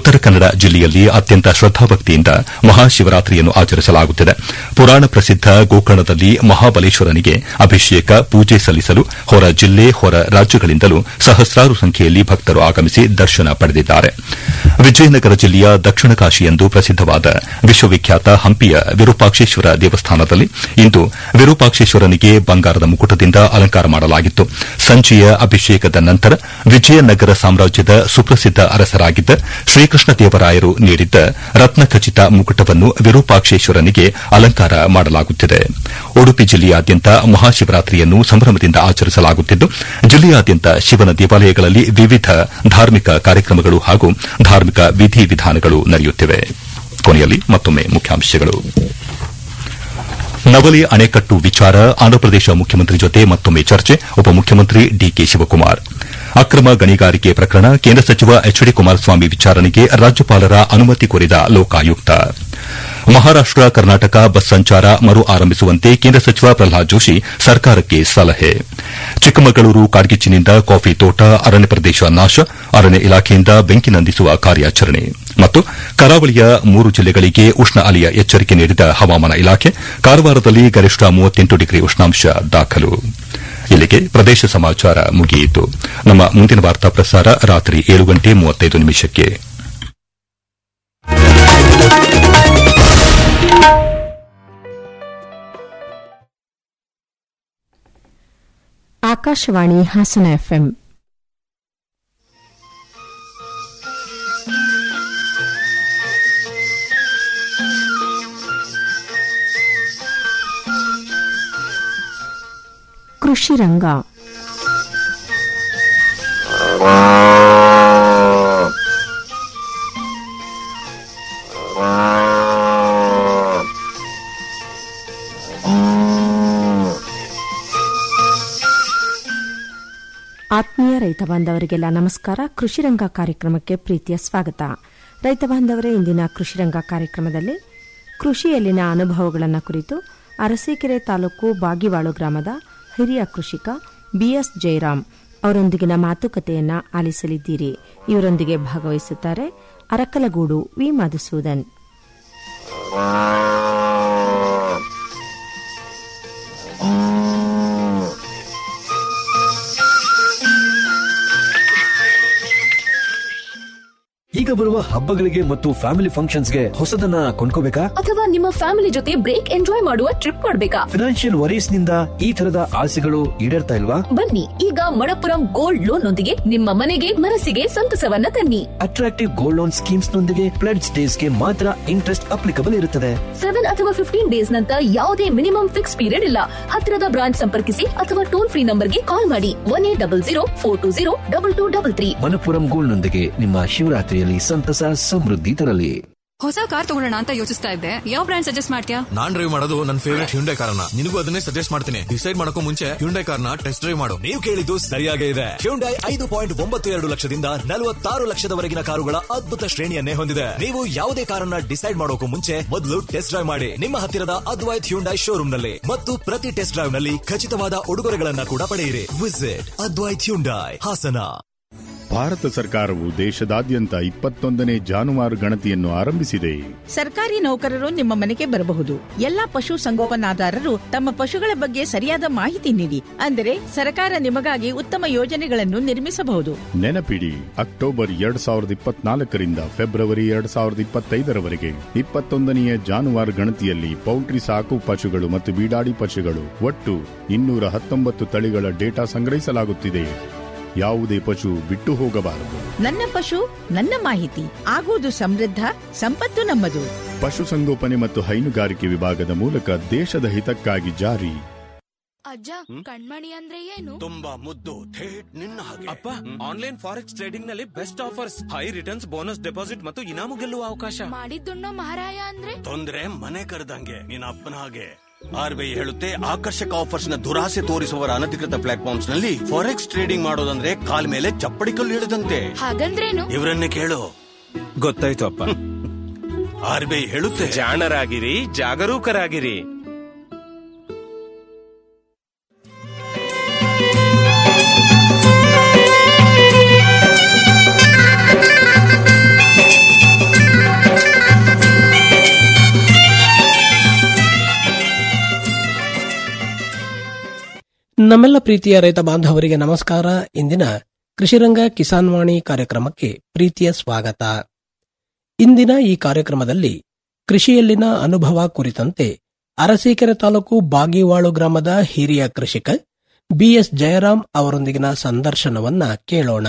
ಉತ್ತರ ಕನ್ನಡ ಜಿಲ್ಲೆಯಲ್ಲಿ ಅತ್ಯಂತ ಶ್ರದ್ದಾಭಕ್ತಿಯಿಂದ ಮಹಾಶಿವರಾತ್ರಿಯನ್ನು ಆಚರಿಸಲಾಗುತ್ತಿದೆ ಪುರಾಣ ಪ್ರಸಿದ್ದ ಗೋಕರ್ಣದಲ್ಲಿ ಮಹಾಬಲೇಶ್ವರನಿಗೆ ಅಭಿಷೇಕ ಪೂಜೆ ಸಲ್ಲಿಸಲು ಹೊರ ಜಿಲ್ಲೆ ಹೊರ ರಾಜ್ಯಗಳಿಂದಲೂ ಸಹಸ್ರಾರು ಸಂಖ್ಯೆಯಲ್ಲಿ ಭಕ್ತರು ಆಗಮಿಸಿ ದರ್ಶನ ಪಡೆದಿದ್ದಾರೆ ವಿಜಯನಗರ ಜಿಲ್ಲೆಯ ದಕ್ಷಿಣ ಕಾಶಿ ಎಂದು ಪ್ರಸಿದ್ದವಾದ ವಿಶ್ವವಿಖ್ಯಾತ ಹಂಪಿಯ ವಿರೂಪಾಕ್ಷೇಶ್ವರ ದೇವಸ್ಥಾನದಲ್ಲಿ ಇಂದು ವಿರೂಪಾಕ್ಷೇಶ್ವರನಿಗೆ ಬಂಗಾರದ ಮುಕುಟದಿಂದ ಅಲಂಕಾರ ಮಾಡಲಾಗಿತ್ತು ಸಂಜೆಯ ಅಭಿಷೇಕದ ನಂತರ ವಿಜಯನಗರ ಸಾಮ್ರಾಜ್ಯದ ಸುಪ್ರಸಿದ್ದ ಅರಸರಾಗಿದ್ದ ಶ್ರೀಕೃಷ್ಣ ದೇವರಾಯರು ನೀಡಿದ್ದ ರತ್ನಖಚಿತ ಮುಕುಟವನ್ನು ವಿರೂಪಾಕ್ಷೇಶ್ವರನಿಗೆ ಅಲಂಕಾರ ಮಾಡಲಾಗುತ್ತಿದೆ ಉಡುಪಿ ಜಿಲ್ಲೆಯಾದ್ಯಂತ ಮಹಾಶಿವರಾತ್ರಿಯನ್ನು ಸಂಭ್ರಮದಿಂದ ಆಚರಿಸಲಾಗುತ್ತಿದ್ದು ಜಿಲ್ಲೆಯಾದ್ಯಂತ ಶಿವನ ದೇವಾಲಯಗಳಲ್ಲಿ ವಿವಿಧ ಧಾರ್ಮಿಕ ಕಾರ್ಯಕ್ರಮಗಳು ಹಾಗೂ ಧಾರ್ಮಿಕ ವಿಧಿವಿಧಾನಗಳು ನಡೆಯುತ್ತಿವೆ ಕೊನೆಯಲ್ಲಿ ಮತ್ತೊಮ್ಮೆ ಮುಖ್ಯಾಂಶಗಳು ನವಲಿ ಅಣೆಕಟ್ಟು ವಿಚಾರ ಆಂಧ್ರಪ್ರದೇಶ ಮುಖ್ಯಮಂತ್ರಿ ಜೊತೆ ಮತ್ತೊಮ್ಮೆ ಚರ್ಚೆ ಉಪಮುಖ್ಯಮಂತ್ರಿ ಡಿಕೆ ಶಿವಕುಮಾರ್ ಅಕ್ರಮ ಗಣಿಗಾರಿಕೆ ಪ್ರಕರಣ ಕೇಂದ್ರ ಸಚಿವ ಎಚ್ ಡಿ ಕುಮಾರಸ್ವಾಮಿ ವಿಚಾರಣೆಗೆ ರಾಜ್ಯಪಾಲರ ಅನುಮತಿ ಕೋರಿದ ಲೋಕಾಯುಕ್ತ ಮಹಾರಾಷ್ಟ ಕರ್ನಾಟಕ ಬಸ್ ಸಂಚಾರ ಮರು ಆರಂಭಿಸುವಂತೆ ಕೇಂದ್ರ ಸಚಿವ ಪ್ರಹ್ಲಾದ್ ಜೋಶಿ ಸರ್ಕಾರಕ್ಕೆ ಸಲಹೆ ಚಿಕ್ಕಮಗಳೂರು ಕಾಡ್ಗಿಚ್ಚಿನಿಂದ ಕಾಫಿ ತೋಟ ಅರಣ್ಯ ಪ್ರದೇಶ ನಾಶ ಅರಣ್ಯ ಇಲಾಖೆಯಿಂದ ಬೆಂಕಿ ನಂದಿಸುವ ಕಾರ್ಯಾಚರಣೆ ಮತ್ತು ಕರಾವಳಿಯ ಮೂರು ಜಿಲ್ಲೆಗಳಿಗೆ ಉಷ್ಣ ಅಲೆಯ ಎಚ್ಚರಿಕೆ ನೀಡಿದ ಹವಾಮಾನ ಇಲಾಖೆ ಕಾರವಾರದಲ್ಲಿ ಗರಿಷ್ಠ ಮೂವತ್ತೆಂಟು ಡಿಗ್ರಿ ಉಷ್ಣಾಂಶ ದಾಖಲು ಇಲ್ಲಿಗೆ ಪ್ರದೇಶ ಸಮಾಚಾರ ಮುಗಿಯಿತು ನಮ್ಮ ಮುಂದಿನ ವಾರ್ತಾ ಪ್ರಸಾರ ರಾತ್ರಿ ಏಳು ಗಂಟೆ ಮೂವತ್ತೈದು ನಿಮಿಷಕ್ಕೆ ಆಕಾಶವಾಣಿ ಹಾಸನ ಎಫ್ಎಂ ಕೃಷಿ ರಂಗ ಆತ್ಮೀಯ ರೈತ ಬಾಂಧವರಿಗೆಲ್ಲ ನಮಸ್ಕಾರ ಕೃಷಿ ರಂಗ ಕಾರ್ಯಕ್ರಮಕ್ಕೆ ಪ್ರೀತಿಯ ಸ್ವಾಗತ ರೈತ ಬಾಂಧವರೇ ಇಂದಿನ ಕೃಷಿ ರಂಗ ಕಾರ್ಯಕ್ರಮದಲ್ಲಿ ಕೃಷಿಯಲ್ಲಿನ ಅನುಭವಗಳನ್ನು ಕುರಿತು ಅರಸೀಕೆರೆ ತಾಲೂಕು ಬಾಗಿವಾಳು ಗ್ರಾಮದ ಹಿರಿಯ ಕೃಷಿಕ ಬಿಎಸ್ ಜಯರಾಮ್ ಅವರೊಂದಿಗಿನ ಮಾತುಕತೆಯನ್ನ ಆಲಿಸಲಿದ್ದೀರಿ ಇವರೊಂದಿಗೆ ಭಾಗವಹಿಸುತ್ತಾರೆ ಅರಕಲಗೂಡು ವಿ ಮಧುಸೂದನ್ ಈಗ ಬರುವ ಹಬ್ಬಗಳಿಗೆ ಮತ್ತು ಫ್ಯಾಮಿಲಿ ಫಂಕ್ಷನ್ಸ್ಗೆ ಹೊಸದನ್ನ ಕೊಂಡ್ಕೋಬೇಕಾ ಅಥವಾ ನಿಮ್ಮ ಫ್ಯಾಮಿಲಿ ಜೊತೆ ಬ್ರೇಕ್ ಎಂಜಾಯ್ ಮಾಡುವ ಟ್ರಿಪ್ ಮಾಡ್ಬೇಕಾ ಫಿನಾನ್ಷಿಯಲ್ ವರೀಸ್ ನಿಂದ ಈ ತರದ ಆಸೆಗಳು ಈಡೇರ್ತಾ ಇಲ್ವಾ ಬನ್ನಿ ಈಗ ಮಣಪುರಂ ಗೋಲ್ಡ್ ಲೋನ್ ನೊಂದಿಗೆ ನಿಮ್ಮ ಮನೆಗೆ ಮನಸ್ಸಿಗೆ ಸಂತಸವನ್ನ ತನ್ನಿ ಅಟ್ರಾಕ್ಟಿವ್ ಗೋಲ್ಡ್ ಲೋನ್ ಸ್ಕೀಮ್ಸ್ ನೊಂದಿಗೆ ಪ್ಲೆಡ್ಸ್ ಡೇಸ್ ಗೆ ಮಾತ್ರ ಇಂಟ್ರೆಸ್ಟ್ ಅಪ್ಲಿಕಬಲ್ ಇರುತ್ತದೆ ಸೆವೆನ್ ಅಥವಾ ಫಿಫ್ಟೀನ್ ಡೇಸ್ ನಂತರ ಯಾವುದೇ ಮಿನಿಮಮ್ ಫಿಕ್ಸ್ ಪೀರಿಯಡ್ ಇಲ್ಲ ಹತ್ತಿರದ ಬ್ರಾಂಚ್ ಸಂಪರ್ಕಿಸಿ ಅಥವಾ ಟೋಲ್ ಫ್ರೀ ನಂಬರ್ಗೆ ಕಾಲ್ ಮಾಡಿ one eight double zero four two zero double two double three Manappuram gold ನೊಂದಿಗೆ ನಿಮ್ಮ ಶಿವರಾತ್ರಿಯಲ್ಲಿ ಸಂತಸ ಸಮೃದ್ಧಿ ತರಲಿ ಹೊಸ ಕಾರ್ ತಗೊಳ್ಳೋಣ ಅಂತ ಯೋಚಿಸ್ತಾ ಇದ್ದೆ ಯಾವ ಬ್ರ್ಯಾಂಡ್ ಸಜೆಸ್ಟ್ ಮಾಡ್ತೀಯಾ ನಾನ್ ಡ್ರೈವ್ ಮಾಡೋದು ನನ್ನ ಫೇವರೇಟ್ ಹ್ಯುಂಡೈ ಕಾರ್ನ ನಿನಗೂ ಅದನ್ನೇ ಸಜೆಸ್ಟ್ ಮಾಡ್ತೀನಿ ಡಿಸೈಡ್ ಮಾಡಕ್ಕೂ ಮುಂಚೆ ಹ್ಯುಂಡೈ ಕಾರ್ನ ಟೆಸ್ಟ್ ಡ್ರೈವ್ ಮಾಡು ನೀವು ಕೇಳಿದ್ದು ಸರಿಯಾಗೇ ಇದೆ ಹ್ಯುಂಡೈ ಐದು ಪಾಯಿಂಟ್ ಒಂಬತ್ತು ಎರಡು ಲಕ್ಷದಿಂದ ನಲವತ್ತಾರು ಲಕ್ಷದವರೆಗಿನ ಕಾರುಗಳ ಅದ್ಭುತ ಶ್ರೇಣಿಯನ್ನೇ ಹೊಂದಿದೆ ನೀವು ಯಾವುದೇ ಕಾರನ್ನ ಡಿಸೈಡ್ ಮಾಡೋಕು ಮುಂಚೆ ಮೊದಲು ಟೆಸ್ಟ್ ಡ್ರೈವ್ ಮಾಡಿ ನಿಮ್ಮ ಹತ್ತಿರದ ಅದ್ವೈತ್ ಹ್ಯುಂಡೈ ಶೋರೂಮ್ ನಲ್ಲಿ ಮತ್ತು ಪ್ರತಿ ಟೆಸ್ಟ್ ಡ್ರೈವ್ ನಲ್ಲಿ ಖಚಿತವಾದ ಉಡುಗೊರೆಗಳನ್ನ ಕೂಡ ಪಡೆಯಿರಿ ವಿಸಿಟ್ ಅದ್ವೈತ್ ಹ್ಯುಂಡೈ ಹಾಸನ ಭಾರತ ಸರ್ಕಾರವು ದೇಶದಾದ್ಯಂತ ಇಪ್ಪತ್ತೊಂದನೇ ಜಾನುವಾರು ಗಣತಿಯನ್ನು ಆರಂಭಿಸಿದೆ ಸರ್ಕಾರಿ ನೌಕರರು ನಿಮ್ಮ ಮನೆಗೆ ಬರಬಹುದು ಎಲ್ಲಾ ಪಶು ಸಂಗೋಪನಾದಾರರು ತಮ್ಮ ಪಶುಗಳ ಬಗ್ಗೆ ಸರಿಯಾದ ಮಾಹಿತಿ ನೀಡಿ ಅಂದರೆ ಸರ್ಕಾರ ನಿಮಗಾಗಿ ಉತ್ತಮ ಯೋಜನೆಗಳನ್ನು ನಿರ್ಮಿಸಬಹುದು ನೆನಪಿಡಿ ಅಕ್ಟೋಬರ್ ಎರಡ್ ಸಾವಿರದ ಇಪ್ಪತ್ನಾಲ್ಕರಿಂದ ಫೆಬ್ರವರಿ ಎರಡ್ ಸಾವಿರದ ಇಪ್ಪತ್ತೈದರವರೆಗೆ ಇಪ್ಪತ್ತೊಂದನೆಯ ಜಾನುವಾರು ಗಣತಿಯಲ್ಲಿ ಪೌಲ್ಟ್ರಿ ಸಾಕು ಪಶುಗಳು ಮತ್ತು ಬೀಡಾಡಿ ಪಶುಗಳು ಒಟ್ಟು ಇನ್ನೂರ ಹತ್ತೊಂಬತ್ತು ತಳಿಗಳ ಡೇಟಾ ಸಂಗ್ರಹಿಸಲಾಗುತ್ತಿದೆ ಯಾವುದೇ ಪಶು ಬಿಟ್ಟು ಹೋಗಬಾರದು ನನ್ನ ಪಶು ನನ್ನ ಮಾಹಿತಿ ಆಗುವುದು ಸಮೃದ್ಧ ಸಂಪತ್ತು ನಮ್ಮದು ಪಶುಸಂಗೋಪನೆ ಮತ್ತು ಹೈನುಗಾರಿಕೆ ವಿಭಾಗದ ಮೂಲಕ ದೇಶದ ಹಿತಕ್ಕಾಗಿ ಜಾರಿ ಅಜ್ಜ ಕಣ್ಮಣಿ ಅಂದ್ರೆ ಏನು ತುಂಬಾ ಮುದ್ದು ಥೇಟ್ ನಿನ್ನ ಹಾಗೆ ಅಪ್ಪ ಆನ್ಲೈನ್ ಫಾರೆಕ್ಸ್ ಟ್ರೇಡಿಂಗ್ ನಲ್ಲಿ best offers high returns bonus deposit ಮತ್ತು ಇನಾಮು ಗೆಲ್ಲುವ ಅವಕಾಶ ಮಾಡಿದ್ದುಣ್ಣೋ ಮಹಾರಾಯ ಅಂದ್ರೆ ತೊಂದ್ರೆ ಮನೆ ಕರೆದಂಗೆ ನಿನ್ನ ಅಪ್ಪನ ಹಾಗೆ ಆರ್ಬಿಐ ಹೇಳುತ್ತೆ ಆಕರ್ಷಕ ಆಫರ್ಸ್ ನ ದುರಾಸೆ ತೋರಿಸುವವರ ಅನಧಿಕೃತ ಪ್ಲಾಟ್ಫಾರ್ಮ್ಸ್ ನಲ್ಲಿ ಫಾರೆಕ್ಸ್ ಟ್ರೇಡಿಂಗ್ ಮಾಡೋದಂದ್ರೆ ಕಾಲ್ ಮೇಲೆ ಚಪ್ಪಡಿ ಕಲ್ಲು ಹಿಡಿದಂತೆ ಹಾಗಂದ್ರೇನು ಇವರನ್ನೇ ಕೇಳು ಗೊತ್ತಾಯ್ತು ಅಪ್ಪ ಆರ್ಬಿಐ ಹೇಳುತ್ತೆ ಜಾಣರಾಗಿರಿ ಜಾಗರೂಕರಾಗಿರಿ ನಮ್ಮೆಲ್ಲ ಪ್ರೀತಿಯ ರೈತ ಬಾಂಧವರಿಗೆ ನಮಸ್ಕಾರ ಇಂದಿನ ಕೃಷಿರಂಗ ಕಿಸಾನ್ ವಾಣಿ ಕಾರ್ಯಕ್ರಮಕ್ಕೆ ಪ್ರೀತಿಯ ಸ್ವಾಗತ ಇಂದಿನ ಈ ಕಾರ್ಯಕ್ರಮದಲ್ಲಿ ಕೃಷಿಯಲ್ಲಿನ ಅನುಭವ ಕುರಿತಂತೆ ಅರಸೀಕೆರೆ ತಾಲೂಕು ಬಾಗಿವಾಳು ಗ್ರಾಮದ ಹಿರಿಯ ಕೃಷಿಕ ಬಿಎಸ್ ಜಯರಾಮ್ ಅವರೊಂದಿಗಿನ ಸಂದರ್ಶನವನ್ನ ಕೇಳೋಣ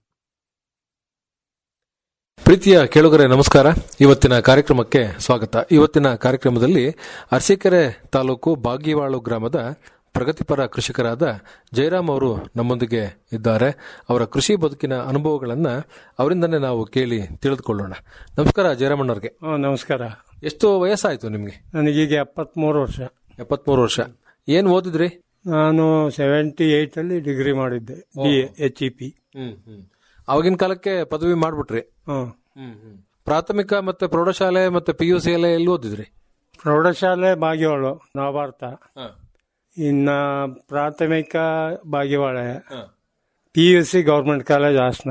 ಪ್ರೀತಿಯ ಕೇಳುಗರೆ ನಮಸ್ಕಾರ ಇವತ್ತಿನ ಕಾರ್ಯಕ್ರಮಕ್ಕೆ ಸ್ವಾಗತ ಇವತ್ತಿನ ಕಾರ್ಯಕ್ರಮದಲ್ಲಿ ಅರಸೀಕೆರೆ ತಾಲೂಕು ಬಾಗಿವಾಳು ಗ್ರಾಮದ ಪ್ರಗತಿಪರ ಕೃಷಿಕರಾದ ಜಯರಾಮ್ ಅವರು ನಮ್ಮೊಂದಿಗೆ ಇದ್ದಾರೆ ಅವರ ಕೃಷಿ ಬದುಕಿನ ಅನುಭವಗಳನ್ನ ಅವರಿಂದನೇ ನಾವು ಕೇಳಿ ತಿಳಿದುಕೊಳ್ಳೋಣ ನಮಸ್ಕಾರ ಜಯರಾಮಣ್ಣವ್ರಿಗೆ ನಮಸ್ಕಾರ ಎಷ್ಟು ವಯಸ್ಸಾಯ್ತು ನಿಮ್ಗೆ ನನಗೀಗ ಎಪ್ಪತ್ಮೂರು ವರ್ಷ ಎಪ್ಪತ್ಮೂರು ವರ್ಷ ಏನ್ ಓದಿದ್ರಿ ನಾನು ಸೆವೆಂಟಿ ಏಟ್ ಅಲ್ಲಿ ಡಿಗ್ರಿ ಮಾಡಿದ್ದೆ ಬಿ ಎಚ್ ಇ ಪಿ ಅವಾಗಿನ ಕಾಲಕ್ಕೆ ಪದವಿ ಮಾಡ್ಬಿಟ್ರಿ ಪ್ರಾಥಮಿಕ ಮತ್ತೆ ಪ್ರೌಢಶಾಲೆ ಮತ್ತೆ ಪಿ ಯು ಸಿ ಎಲ್ಲ ಎಲ್ಲಿ ಓದಿದ್ರಿ ಪ್ರೌಢಶಾಲೆ ಬಾಗಿವಾಳು ನವಭಾರತ ಇನ್ನ ಪ್ರಾಥಮಿಕ ಬಾಗಿವಾಳೆ P U C government college Hassan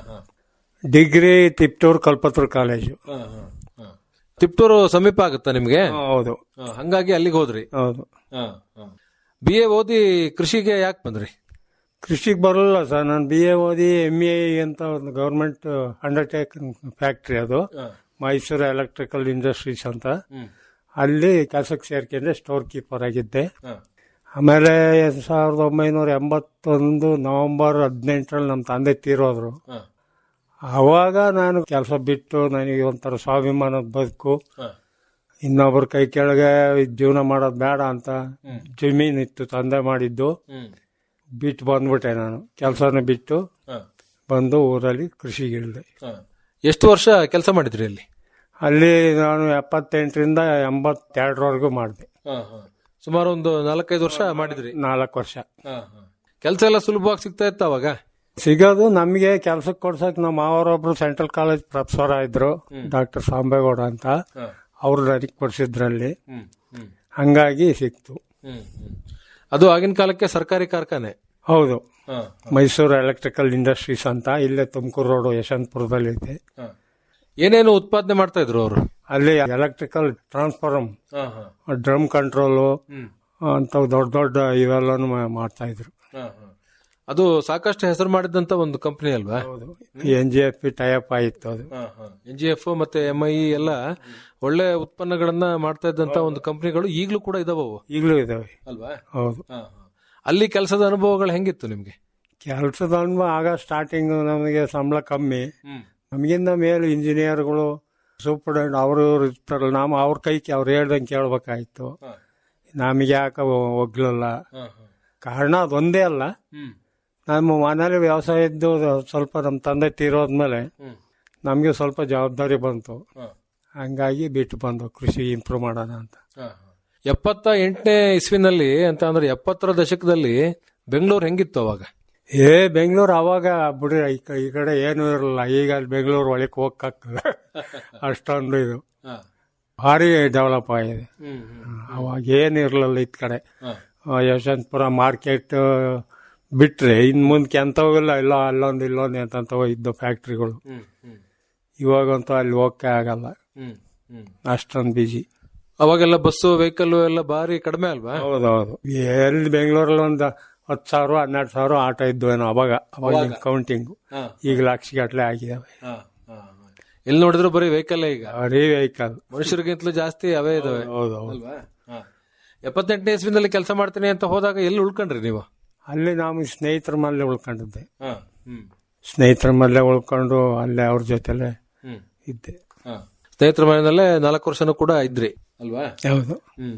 degree Tiptur Kalpatur college Tiptur ಸಮೀಪ ಆಗುತ್ತಾ ನಿಮ್ಗೆ ಹೌದು ಹಂಗಾಗಿ ಅಲ್ಲಿಗೆ ಹೋದ್ರಿ ಹೌದು ಬಿ ಎ ಓದಿ ಕೃಷಿಗೆ ಯಾಕೆ ಬಂದ್ರಿ ಕೃಷಿಗೆ ಬರಲ್ಲ ಸರ್ ನಾನು ಬಿ ಎ ಓದಿ ಎಮ್ ಎ ಅಂತ ಒಂದು ಗೌರ್ಮೆಂಟ್ ಅಂಡರ್ಟೇಕನ್ ಫ್ಯಾಕ್ಟ್ರಿ ಅದು ಮೈಸೂರು ಎಲೆಕ್ಟ್ರಿಕಲ್ ಇಂಡಸ್ಟ್ರೀಸ್ ಅಂತ ಅಲ್ಲಿ ಕೆಲಸಕ್ಕೆ ಸೇರ್ಕೊಂಡ್ರೆ ಸ್ಟೋರ್ ಕೀಪರ್ ಆಗಿದ್ದೆ ಆಮೇಲೆ ಸಾವಿರದ ಒಂಬೈನೂರ ಎಂಬತ್ತೊಂದು ನವೆಂಬರ್ ಹದಿನೆಂಟರಲ್ಲಿ ನಮ್ಮ ತಂದೆ ತೀರೋದ್ರು ಅವಾಗ ನಾನು ಕೆಲಸ ಬಿಟ್ಟು ನನಗೆ ಒಂಥರ ಸ್ವಾಭಿಮಾನದ ಬದುಕು ಇನ್ನೊಬ್ಬರ ಕೈ ಕೆಳಗೆ ಜೀವನ ಮಾಡೋದು ಬೇಡ ಅಂತ ಜಮೀನ್ ಇತ್ತು ತಂದೆ ಮಾಡಿದ್ದು ಬಿಟ್ಟು ಬಂದ್ಬಿಟ್ಟೆ ನಾನು ಕೆಲಸನ ಬಿಟ್ಟು ಬಂದು ಊರಲ್ಲಿ ಕೃಷಿಗೆ ಇಳಿದೆ ಎಷ್ಟು ವರ್ಷ ಕೆಲಸ ಮಾಡಿದ್ರಿ ಅಲ್ಲಿ ಅಲ್ಲಿ ನಾನು ಎಪ್ಪತ್ತೆಂಟರಿಂದ ಎಂಬತ್ತೆರಡರವರೆಗೂ ಮಾಡಿದೆ ಸುಮಾರು ಒಂದು ನಾಲ್ಕೈದು ವರ್ಷ ಮಾಡಿದ್ರಿ ನಾಲ್ಕು ವರ್ಷ ಕೆಲಸ ಎಲ್ಲ ಸುಲಭವಾಗಿ ಸಿಗ್ತಾ ಇತ್ತ ಅವಾಗ ಸಿಗೋದು ನಮಗೆ ಕೆಲ್ಸಕ್ಕೆ ಕೊಡ್ಸಕ್ ನಮ್ಮ ಮಾವರೊಬ್ರು ಸೆಂಟ್ರಲ್ ಕಾಲೇಜ್ ಪ್ರೊಫೆಸರ್ ಇದ್ರು ಡಾಕ್ಟರ್ ಸಾಂಬೇಗೌಡ ಅಂತ ಅವ್ರು ನನಗೆ ಕೊಡ್ಸಿದ್ರಲ್ಲಿ ಹಂಗಾಗಿ ಸಿಕ್ತು ಅದು ಆಗಿನ ಕಾಲಕ್ಕೆ ಸರ್ಕಾರಿ ಕಾರ್ಖಾನೆ ಹೌದು ಮೈಸೂರು ಎಲೆಕ್ಟ್ರಿಕಲ್ ಇಂಡಸ್ಟ್ರೀಸ್ ಅಂತ ಇಲ್ಲೇ ತುಮಕೂರು ರೋಡ್ ಯಶವಂತಪುರದಲ್ಲಿ ಇದೆ ಏನೇನು ಉತ್ಪಾದನೆ ಮಾಡ್ತಾ ಇದ್ರು ಅವರು ಅಲ್ಲಿ ಎಲೆಕ್ಟ್ರಿಕಲ್ ಟ್ರಾನ್ಸ್ಫಾರ್ಮ್ ಡ್ರಮ್ ಕಂಟ್ರೋಲು ಅಂತ ದೊಡ್ಡ ದೊಡ್ಡ ಇವೆಲ್ಲನು ಮಾಡ್ತಾ ಇದ್ರು ಅದು ಸಾಕಷ್ಟು ಹೆಸರು ಮಾಡಿದಂತ ಒಂದು ಕಂಪನಿ ಅಲ್ವಾ N G F P tie up ಆಯಿತು ಅದು ಎನ್ ಜಿ ಎಫ್ ಮತ್ತೆ ಎಂ ಐ ಎಲ್ಲ ಒಳ್ಳೆ ಉತ್ಪನ್ನಗಳನ್ನ ಮಾಡ್ತಾ ಇದ್ದಂತ ಒಂದು ಕಂಪನಿಗಳು ಈಗಲೂ ಕೂಡ ಇದಾವ ಅವು ಈಗಲೂ ಇದಾವೆ ಅಲ್ವಾ ಹೌದು ಅಲ್ಲಿ ಕೆಲಸದ ಅನುಭವಗಳು ಹೆಂಗಿತ್ತು ನಿಮ್ಗೆ ಕೆಲಸದ ಅನುಭವ ಆಗ ಸ್ಟಾರ್ಟಿಂಗ್ ನಮಗೆ ಸಂಬಳ ಕಮ್ಮಿ ನಮಗಿಂತ ಮೇಲೆ ಇಂಜಿನಿಯರ್ಗಳು ಸೂಪರ್ಡೆಂಟ್ ಅವರು ಇವ್ರು ಇರ್ತಾರಲ್ಲ ನಾವು ಅವ್ರ ಕೈ ಅವ್ರು ಹೇಳ್ದಂಗೆ ಕೇಳ್ಬೇಕಾಯ್ತು ನಮಗೆ ಯಾಕೆ ಒಗ್ಲಲ್ಲ ಕಾರಣ ಅದೊಂದೇ ಅಲ್ಲ ನಮ್ಮ ಮನೇಲಿ ವ್ಯವಸಾಯ ಇದ್ದು ಸ್ವಲ್ಪ ನಮ್ಮ ತಂದೆ ತೀರೋದ್ಮೇಲೆ ನಮಗೆ ಸ್ವಲ್ಪ ಜವಾಬ್ದಾರಿ ಬಂತು ಹಂಗಾಗಿ ಬಿಟ್ಟು ಬಂದು ಕೃಷಿ ಇಂಪ್ರೂವ್ ಮಾಡೋಣ ಅಂತ ಎಪ್ಪತ್ತ ಎಂಟನೇ ಇಸ್ವಿನಲ್ಲಿ ಅಂತ ಅಂದ್ರೆ ಎಪ್ಪತ್ತರ ದಶಕದಲ್ಲಿ ಬೆಂಗಳೂರು ಹೆಂಗಿತ್ತು ಅವಾಗ ಏ ಬೆಂಗಳೂರು ಅವಾಗ ಬಿಡ್ರಿ ಈ ಕ- ಈ ಕಡೆ ಏನು ಇರಲ್ಲ ಈಗ ಅಲ್ಲಿ ಬೆಂಗಳೂರು ಒಳಗೆ ಹೋಗಕ್ಕಾಗ್ತದೆ ಅಷ್ಟೊಂದು ಇದು ಭಾರಿ ಡೆವಲಪ್ ಆಗಿದೆ ಅವಾಗ ಏನು ಇರಲಿಲ್ಲ ಇದ್ ಕಡೆ ಆ, ಯಶವಂತಪುರ ಮಾರ್ಕೆಟ್ ಬಿಟ್ರೆ ಇನ್ ಮುಂದಕ್ಕೆ ಎಂಥವೆಲ್ಲ ಇಲ್ಲ ಅಲ್ಲೊಂದು ಇಲ್ಲೊಂದು ಎಂತಂತವ ಇದ್ದು ಫ್ಯಾಕ್ಟ್ರಿಗಳು ಇವಾಗಂತೂ ಅಲ್ಲಿ ಹೋಗಕ್ಕೆ ಆಗಲ್ಲ ಅಷ್ಟೊಂದು ಬಿಜಿ ಅವಾಗೆಲ್ಲ ಬಸ್ಸು ವೆಹಿಕಲ್ ಎಲ್ಲ ಬಾರಿ ಕಡಿಮೆ ಅಲ್ವಾ ಹೌದೌದು ಎಲ್ಲಿ ಬೆಂಗಳೂರಲ್ಲಿ ಒಂದು ಹತ್ತು ಸಾವಿರ ಹನ್ನೆರಡು ಸಾವಿರ ಆಟೋ ಇದ್ವೇನೋ ಅವಾಗ ಅವಾಗ ಅವಾಗ? ಕೌಂಟಿಂಗ್ ಹಾ. ಈಗ ಲಕ್ಷಗಟ್ಟಲೆ ಆಗಿದಾವೆ ಎಲ್ಲಿ ನೋಡಿದ್ರು ಬರೀ ವೆಹಿಕಲ್ ಈಗ ಬರೀ ವೆಹಿಕಲ್ ಮನುಷ್ಯರಿಗಿಂತಲೂ ಜಾಸ್ತಿ ಅವೇ ಇದಾವೆ ಹೌದು ಹೌದು ಅಲ್ವಾ ಎಪ್ಪತ್ತೆಂಟನೇ ಇಸ್ವಿನಲ್ಲಿ ಕೆಲಸ ಮಾಡ್ತೀನಿ ಅಂತ ಹೋದಾಗ ಎಲ್ಲಿ ಉಳ್ಕೊಂಡ್ರಿ ನೀವು ಅಲ್ಲಿ ನಾವು ಸ್ನೇಹಿತರ ಮನೇಲೆ ಉಳ್ಕೊಂಡಿದ್ದೆ ಸ್ನೇಹಿತರ ಮನೇಲೆ ಉಳ್ಕೊಂಡು ಅಲ್ಲೇ ಅವ್ರ ಜೊತೆಲೆ ಇದ್ದೆ ಸ್ನೇಹಿತರ ಮನೆಯಲ್ಲೇ ನಾಲ್ಕು ವರ್ಷನೂ ಕೂಡ ಇದ್ರಿ ಅಲ್ವಾ ಹೌದು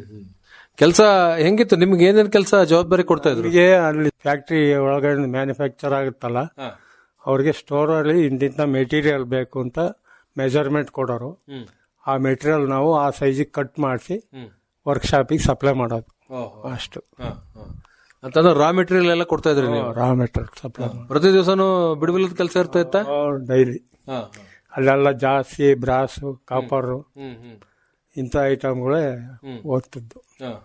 ಕೆಲಸ ಹೆಂಗಿತ್ತು ನಿಮ್ಗೆ ಏನೇನ್ ಕೆಲಸ ಜವಾಬ್ದಾರಿ ಕೊಡ್ತಾ ಇದ್ರು ಅವ್ರಿಗೆ ಅಲ್ಲಿ ಫ್ಯಾಕ್ಟ್ರಿ ಒಳಗಡೆ ಮ್ಯಾನುಫ್ಯಾಕ್ಚರ್ ಆಗುತ್ತಲ್ಲ ಅವ್ರಿಗೆ ಸ್ಟೋರ್ ಅಲ್ಲಿ ಇಂತಿಂತ ಮೆಟೀರಿಯಲ್ ಬೇಕು ಅಂತ ಮೆಜರ್ಮೆಂಟ್ ಕೊಡೋರು ಆ ಮೆಟೀರಿಯಲ್ ನಾವು ಆ ಸೈಜಿಗೆ ಕಟ್ ಮಾಡಿಸಿ ವರ್ಕ್ಶಾಪಿಗೆ ಸಪ್ಲೈ ಮಾಡೋದು ಅಷ್ಟು ಅಂತಂದ್ರೆ ರಾ ಮೆಟೀರಿಯಲ್ ಎಲ್ಲ ಕೊಡ್ತಾ ಇದ್ರಿ ನೀವು ರಾ ಮೆಟೀರಿಯಲ್ ಸಪ್ಲೈ ಪ್ರತಿ ದಿವಸನು ಬಿಡುವಿಲ್ಲದ ಕೆಲಸ ಇರ್ತಾ ಇತ್ತ ಡೈಲಿ ಅಲ್ಲೆಲ್ಲ ಜಾಸ್ತಿ ಬ್ರಾಸು ಕಾಪರು ಇಂಥ ಐಟಮ್ಗಳೇ ಓದ್ತಿದ್ದು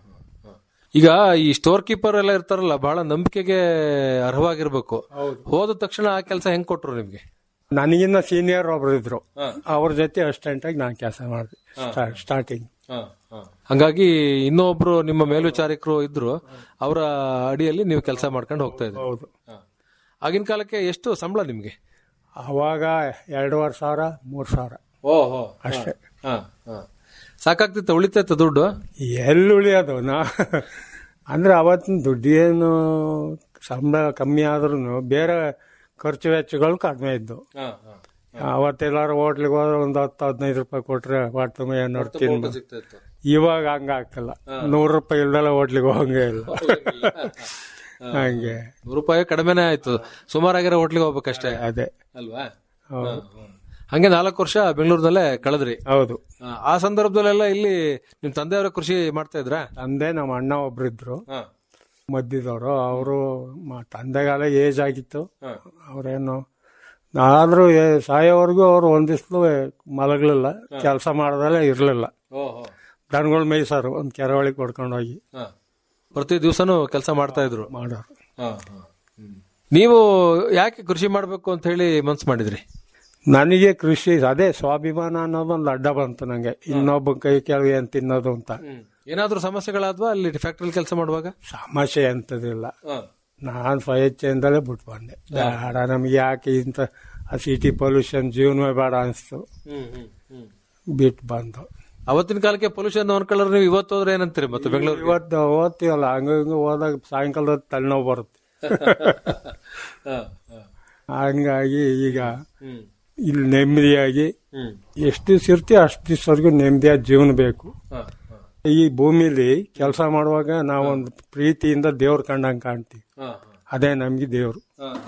ಈಗ ಈ ಸ್ಟೋರ್ ಕೀಪರ್ ಎಲ್ಲ ಇರ್ತಾರಲ್ಲ ಬಹಳ ನಂಬಿಕೆಗೆ ಅರ್ಹವಾಗಿರ್ಬೇಕು ಹೋದ ತಕ್ಷಣ ಆ ಕೆಲಸ ಹೆಂಗ್ ಕೊಟ್ರು ನಿಮ್ಗೆ ನನಗಿನ್ನ ಸೀನಿಯರ್ ಒಬ್ರು ಇದ್ರು ಹಾ. ಅವ್ರ ಜೊತೆ ಅಸಿಸ್ಟೆಂಟ್ ಆಗಿ ನಾನು ಕೆಲಸ ಮಾಡಿದೆ ಹಾ. ಸ್ಟಾರ್ಟಿಂಗ್ ಹಂಗಾಗಿ ಇನ್ನೊಬ್ರು ನಿಮ್ಮ ಮೇಲ್ವಿಚಾರಕರು ಇದ್ರು ಅವರ ಅಡಿಯಲ್ಲಿ ನೀವು ಕೆಲಸ ಮಾಡ್ಕೊಂಡು ಹೋಗ್ತಾ ಇದ್ರಿ ಹೌದು ಆಗಿನ ಕಾಲಕ್ಕೆ ಎಷ್ಟು ಸಂಬಳ ನಿಮ್ಗೆ ಅವಾಗ ಎರಡೂವರೆ ಸಾವಿರ ಮೂರು ಸಾವಿರ ಓಹೋ ಅಷ್ಟೇ ಸಾಕಾಗ್ತಿತ್ತ ಉಳಿತೈತ ದುಡ್ಡು ಎಲ್ಲಿ ಉಳಿಯೋದು ನಾ ಅಂದ್ರೆ ಅವತ್ತಿನ ದುಡ್ಡು ಏನು ಸಂಬಳ ಕಮ್ಮಿ ಆದ್ರೂ ಬೇರೆ ಖರ್ಚು ವೆಚ್ಚಗಳು ಕಡಿಮೆ ಇದ್ದು ಅವತ್ತೆಲ್ಲಾರು ಹೋಟ್ಲಿಗೆ ಹೋದ್ರೆ ಒಂದು ಹತ್ತು ಹದಿನೈದು ರೂಪಾಯಿ ಕೊಟ್ರೆ ಹೊಟ್ಟೆ ತುಂಬ ಏನಾರು ತಿನ್ನು ಇವಾಗ ಹಂಗ ಆಗ್ತಿಲ್ಲ ನೂರು ರೂಪಾಯಿ ಇಲ್ದಲ್ಲ ಹೋಟ್ಲಿಗೆ ಹೋಗಂಗೆ ಇಲ್ಲ ಹಂಗೆ ನೂರು ರೂಪಾಯಿ ಕಡಿಮೆನೆ ಆಯ್ತು ಸುಮಾರಾಗಿರೋ ಹೋಟ್ಲಿಗೆ ಹೋಗ್ಬೇಕಷ್ಟೇ ಅದೇ ಅಲ್ವಾ ಹೌದು. ಹಾ, ಹಾ. ಹಂಗೆ ನಾಲ್ಕು ವರ್ಷ ಬೆಂಗಳೂರಿನಲ್ಲೇ ಕಳೆದ್ರಿ ಹೌದು ಆ, ಆ ಸಂದರ್ಭದಲ್ಲೆಲ್ಲ ಇಲ್ಲಿ ನಿಮ್ ತಂದೆಯವರ ಕೃಷಿ ಮಾಡ್ತಾ ಇದ್ರಾ ತಂದೆ ನಮ್ಮ ಅಣ್ಣ ಒಬ್ರಿದ್ರು ಮದ್ದಿದವರು ಅವರು ತಂದೆಗಾಲ ಏಜ್ ಆಗಿತ್ತು ಅವ್ರೇನು ಆದ್ರೂ ಏ- ಸಾಯೋವರೆಗೂ ಅವ್ರು ಒಂದಿಸ್ಲು ಮಲಗ್ಲಿಲ್ಲ ಕೆಲಸ ಮಾಡ್ದಲ್ಲೇ ಇರ್ಲಿಲ್ಲ ದನಗಳು ಮೇಯ್ಸಾರು ಒಂದ್ ಕೆರೆ ಒಳಗೆ ಕೊಡ್ಕೊಂಡು ಹೋಗಿ ಪ್ರತಿ ದಿವಸನೂ ಕೆಲಸ ಮಾಡ್ತಾ ಇದ್ರು ಮಾಡೋರು ನೀವು ಯಾಕೆ ಕೃಷಿ ಮಾಡ್ಬೇಕು ಅಂತ ಹೇಳಿ ಮನ್ಸು ಮಾಡಿದ್ರಿ ನನಗೆ ಕೃಷಿ ಅದೇ ಸ್ವಾಭಿಮಾನ ಅನ್ನೋದೊಂದು ಅಡ್ಡ ಬಂತು ನಂಗೆ ಇನ್ನೊಬ್ಬ ಕೈ ಕೆಳಗೆ ಏನ್ ತಿನ್ನೋದು ಅಂತ ಏನಾದ್ರೂ ಸಮಸ್ಯೆಗಳಾದ್ವಾ ಅಲ್ಲಿ ಫ್ಯಾಕ್ಟ್ರಿ ಕೆಲಸ ಮಾಡುವಾಗ ಸಮಸ್ಯೆ ಎಂತದಿಲ್ಲ ನಾನ್ ಸ್ವಇಚ್ಛೆಯಿಂದಲೇ ಬಿಟ್ಟು ಬಂದೆ ಬೇಡ ನಮ್ಗೆ ಯಾಕೆ ಇಂಥ ಸಿಟಿ ಪೊಲ್ಯೂಷನ್ ಜೀವನವೇ ಬೇಡ ಅನಿಸ್ತು ಬಿಟ್ಟು ಬಂದು ಅವತ್ತಿನ ಕಾಲಕ್ಕೆ ಪೊಲ್ಯೂಷನ್ ಅನ್ಕೊಳ್ಳೋರು ನೀವು ಇವತ್ತು ಹೋದ್ರೆ ಏನಂತೀರಿ ಮತ್ತೆ ಬೆಂಗಳೂರು ಇವತ್ತು ಓದ್ತೀವಲ್ಲ ಹಂಗ ಹಿಂಗ ಹೋದಾಗ ಸಾಯಂಕಾಲದ ತಲೆನೋವು ಬರುತ್ತೆ ಹಂಗಾಗಿ ಈಗ ಇಲ್ಲಿ ನೆಮ್ಮದಿಯಾಗಿ ಎಷ್ಟು ದಿವ್ಸ ಇರ್ತೀವಿ ಅಷ್ಟು ದಿವ್ಸವರೆಗೂ ನೆಮ್ಮದಿಯಾದ ಜೀವನ ಬೇಕು ಈ ಭೂಮಿಲಿ ಕೆಲಸ ಮಾಡುವಾಗ ನಾವೊಂದು ಪ್ರೀತಿಯಿಂದ ದೇವ್ರ ಕಂಡಂಗೆ ಕಾಣ್ತೀವಿ ಅದೇ ನಮ್ಗೆ ದೇವ್ರು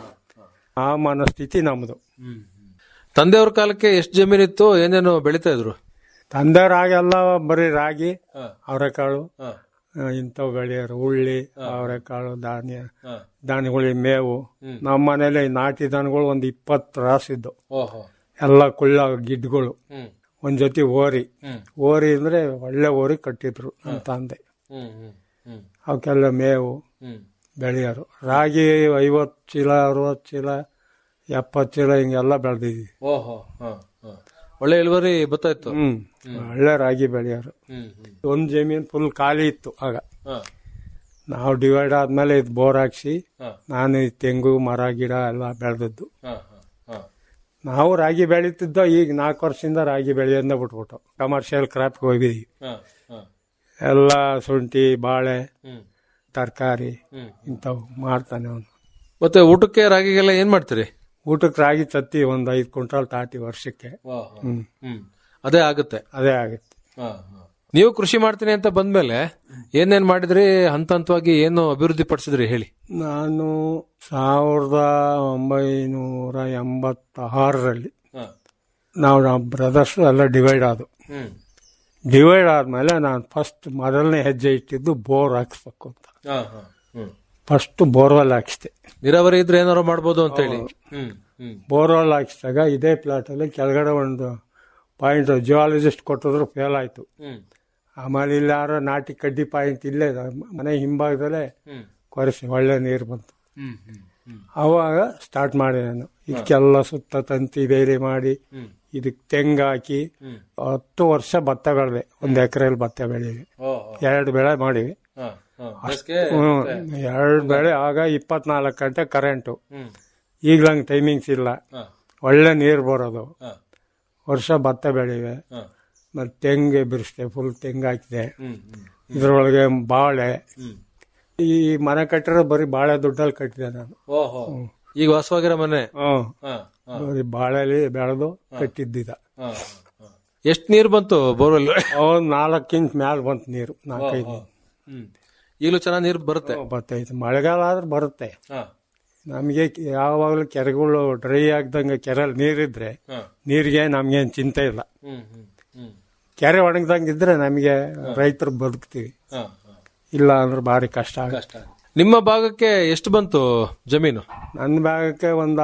ಆ ಮನಸ್ಥಿತಿ ನಮ್ದು ತಂದೆಯವ್ರ ಕಾಲಕ್ಕೆ ಎಷ್ಟು ಜಮೀನಿತ್ತು ಏನೇನು ಬೆಳಿತಾ ಇದ್ರು ತಂದೆ ರಾಗೆಲ್ಲ ಬರೀ ರಾಗಿ ಅವರೆಕಾಳು ಇಂಥವು ಬೆಳೆಯೋರು ಉಳ್ಳಿ ಅವರೆಕಾಳು ಧಾನ್ಯ ಧಾನ್ಯಗಳಿಗೆ ಮೇವು ನಮ್ಮ ಮನೇಲಿ ನಾಟಿ ದನಗಳು ಒಂದು ಇಪ್ಪತ್ತು ರಾಸಿದ್ದು ಓಹೋ ಎಲ್ಲ ಕುಳ್ಳ ಗಿಡ್ಗಳು ಹ್ಮ್. ಒಂದ್ ಜೊತೆ ಓರಿ ಹ್ಮ್. ಓರಿ ಅಂದ್ರೆ ಒಳ್ಳೆ ಓರಿ ಕಟ್ಟಿದ್ರು ನಮ್ಮ ತಂದೆ ಹ್ಮ್ ಹ್ಮ್ ಹ್ಮ್ ಅವಕ್ಕೆಲ್ಲ ಮೇವು ಹ್ಮ್ ಬೆಳೆಯೋರು ರಾಗಿ ಐವತ್ತು ಚೀಲ ಅರವತ್ತು ಚೀಲ ಎಪ್ಪತ್ತು ಚೀಲ ಹಿಂಗೆಲ್ಲ ಬೆಳೆದಿದ್ವಿ ಓಹೋ ಹ, ಹ. ಒಳ್ಳೆ ಇಳುವರಿ ಬರ್ತಾ ಇತ್ತು ಹ್ಮ್ ಒಳ್ಳೆ ರಾಗಿ ಬೆಳೆಯೋರು ಹ್ಮ್ ಹ್ಮ್ ಒಂದ್ ಜಮೀನ್ ಫುಲ್ ಖಾಲಿ ಇತ್ತು ಆಗ ಹ. ನಾವು ಡಿವೈಡ್ ಆದ್ಮೇಲೆ ಇದು ಬೋರ್ ಹಾಕ್ಸಿ ಹ. ನಾನು ಈ ತೆಂಗು ಮರ ಗಿಡ ಎಲ್ಲ ಬೆಳೆದದ್ದು ಹ, ಹ, ಹ. ನಾವು ರಾಗಿ ಬೆಳೀತಿದ್ದೋ ಈಗ ನಾಲ್ಕು ವರ್ಷದಿಂದ ರಾಗಿ ಬೆಳೆಯೋದನ್ನ ಬಿಟ್ಬಿಟ್ಟು ಕಮರ್ಷಿಯಲ್ ಕ್ರಾಪ್ಗೆ ಹೋಗಿದೀವಿ ಹ, ಹ. ಎಲ್ಲ ಶುಂಠಿ ಬಾಳೆ ಹ್ಮ್. ತರಕಾರಿ ಹ್ಮ್. ಇಂಥವು ಮಾಡ್ತಾನೆ ಅವನು ಮತ್ತೆ ಊಟಕ್ಕೆ ರಾಗಿಗೆಲ್ಲ ಏನ್ ಮಾಡ್ತೀರಿ ಊಟಕ್ಕೆ ರಾಗಿ ತತ್ತಿ ಒಂದ್ ಐದು ಕ್ವಿಂಟಾಲ್ ತಾಟಿ ವರ್ಷಕ್ಕೆ ಹ್ಮ್ ಹ್ಮ್ ಅದೇ ಆಗುತ್ತೆ ಅದೇ ಆಗುತ್ತೆ ಹ, ಹ. ನೀವು ಕೃಷಿ ಮಾಡ್ತೀನಿ ಅಂತ ಬಂದ್ಮೇಲೆ ಏನೇನ್ ಮಾಡಿದ್ರಿ ಹಂತ ಹಂತವಾಗಿ ಏನು ಅಭಿವೃದ್ಧಿ ಪಡಿಸಿದ್ರಿ ಹೇಳಿ ನಾನು ಸಾವಿರದ ಒಂಬೈನೂರ ಎಂಬತ್ತಾರರಲ್ಲಿ ಹ. ನಾವು ನಮ್ಮ ಬ್ರದರ್ಸ್ ಎಲ್ಲ ಡಿವೈಡ್ ಆದವು ಹ್ಮ್ ಡಿವೈಡ್ ಆದ್ಮೇಲೆ ನಾನು ಫಸ್ಟ್ ಮೊದಲನೇ ಹೆಜ್ಜೆ ಇಟ್ಟಿದ್ದು ಬೋರ್ ಹಾಕ್ಸ್ಬೇಕು ಅಂತ ಹ, ಹ. ಹ್ಮ್ ಫಸ್ಟ್ ಬೋರ್ವೆಲ್ ಹಾಕ್ಸ್ದೆ ನೀರಾವರಿ ಇದ್ರೆ ಏನಾರು ಮಾಡ್ಬೋದು ಅಂತ ಹೇಳಿ ಹ್ಮ್ ಹ್ಮ್ ಬೋರ್ವೆಲ್ ಹಾಕ್ಸಿದಾಗ ಇದೇ ಪ್ಲಾಟ್ ಅಲ್ಲಿ ಕೆಳಗಡೆ ಒಂದು ಪಾಯಿಂಟ್ ಜಿಯಾಲಜಿಸ್ಟ್ ಕೊಟ್ಟಿದ್ರು ಫೇಲ್ ಆಯ್ತು ಹ್ಮ್ ಆಮೇಲೆ ಇಲ್ಲಿ ಯಾರೋ ನಾಟಿ ಕಡ್ಡಿ ಪಾಯಿಂಟ್ ಇಲ್ಲೇ ಮನೆ ಹಿಂಭಾಗದಲ್ಲೇ ಹ್ಮ್ ಕೊರೆಸಿ ಒಳ್ಳೆ ನೀರು ಬಂತು ಹ್ಮ್ ಹ್ಮ್ ಹ್ಮ್ ಅವಾಗ ಸ್ಟಾರ್ಟ್ ಮಾಡಿದೆ ನಾನು ಇದಕ್ಕೆಲ್ಲ ಸುತ್ತ ತಂತಿ ಬೇರೆ ಮಾಡಿ ಹ್ಮ್. ಇದಕ್ಕೆ ತೆಂಗು ಹಾಕಿ ಹ್ಮ್. ಹತ್ತು ವರ್ಷ ಭತ್ತ ಬೆಳೆದೆ ಒಂದು ಎಕರೆಯಲ್ಲಿ ಭತ್ತ ಬೆಳೀವಿ ಓ, ಓ. ಎರಡು ಬೆಳೆ ಮಾಡಿವಿ ಹ, ಹ. ಬೇಸ್ಗೆ ಹ್ಮ್. ಮತ್ತೆ- ಎರಡು ಬೆಳೆ ಆಗ ಇಪ್ಪತ್ನಾಲ್ಕು ಗಂಟೆ ಕರೆಂಟು ಹ್ಮ್. ಈಗ್ಲಂಗೆ ಟೈಮಿಂಗ್ಸ್ ಇಲ್ಲ ಹ. ಒಳ್ಳೆ ನೀರು ಬರೋದು ಹ. ವರ್ಷ ಭತ್ತ ಬೆಳಿವೆ ಹ. ಮತ್ತೆ ತೆಂಗು ಬಿಡಿಸ್ದೆ ಫುಲ್ ತೆಂಗು ಹಾಕಿದೆ ಹ್ಮ್ ಹ್ಮ್ ಇದ್ರೊಳಗೆ ಬಾಳೆ ಹ್ಮ್ ಈ ಮನೆ ಕಟ್ಟಿರೋ ಬರೀ ಬಾಳೆ ದುಡ್ಡಲ್ಲಿ ಕಟ್ಟಿದೆ ನಾನು ಓಹೋ ಈಗ ವಾಸವಾಗಿರೋ ಮನೆ ಹ್ಮ್ ಹ, ಹ. ಬರೀ ಬಾಳೆಲಿ ಬೆಳೆದು ಕಟ್ಟಿದ್ದಿದ ಹ, ಹ. ಎಷ್ಟ್ ನೀರ್ ಬಂತು ಬೋರ್ವೆಲ್ ಒಂದ್ ನಾಲ್ಕು ಇಂಚ್ ಮ್ಯಾಲ ಬಂತು ನೀರು ನಾಲ್ಕೈದು ಹ್ಮ್ ಈಗಲೂ ಚೆನ್ನಾಗಿ ನೀರು ಬರುತ್ತೆ ಬರ್ತೈತೆ ಮಳೆಗಾಲ ಆದ್ರೆ ಬರುತ್ತೆ ಹ. ನಮಗೆ ಯಾವಾಗಲೂ ಕೆರೆಗಳು ಡ್ರೈ ಆಗ್ದಂಗೆ ಕೆರೆಯಲ್ಲಿ ನೀರಿದ್ರೆ ಹ. ನೀರಿಗೆ ನಮ್ಗೇನ್ ಚಿಂತೆ ಇಲ್ಲ ಹ್ಮ್ ಹ್ಮ್ ಹ್ಮ್ ಕೆರೆ ಒಣಗ್ದಂಗಿದ್ರೆ ನಮಗೆ ರೈತರು ಬದುಕ್ತೀವಿ ಹ, ಇಲ್ಲ ಅಂದ್ರೆ ಭಾರಿ ಕಷ್ಟ ಆಗುತ್ತೆ ಕಷ್ಟ ನಿಮ್ಮ ಭಾಗಕ್ಕೆ ಎಷ್ಟು ಬಂತು ಜಮೀನು ನನ್ನ ಭಾಗಕ್ಕೆ ಒಂದು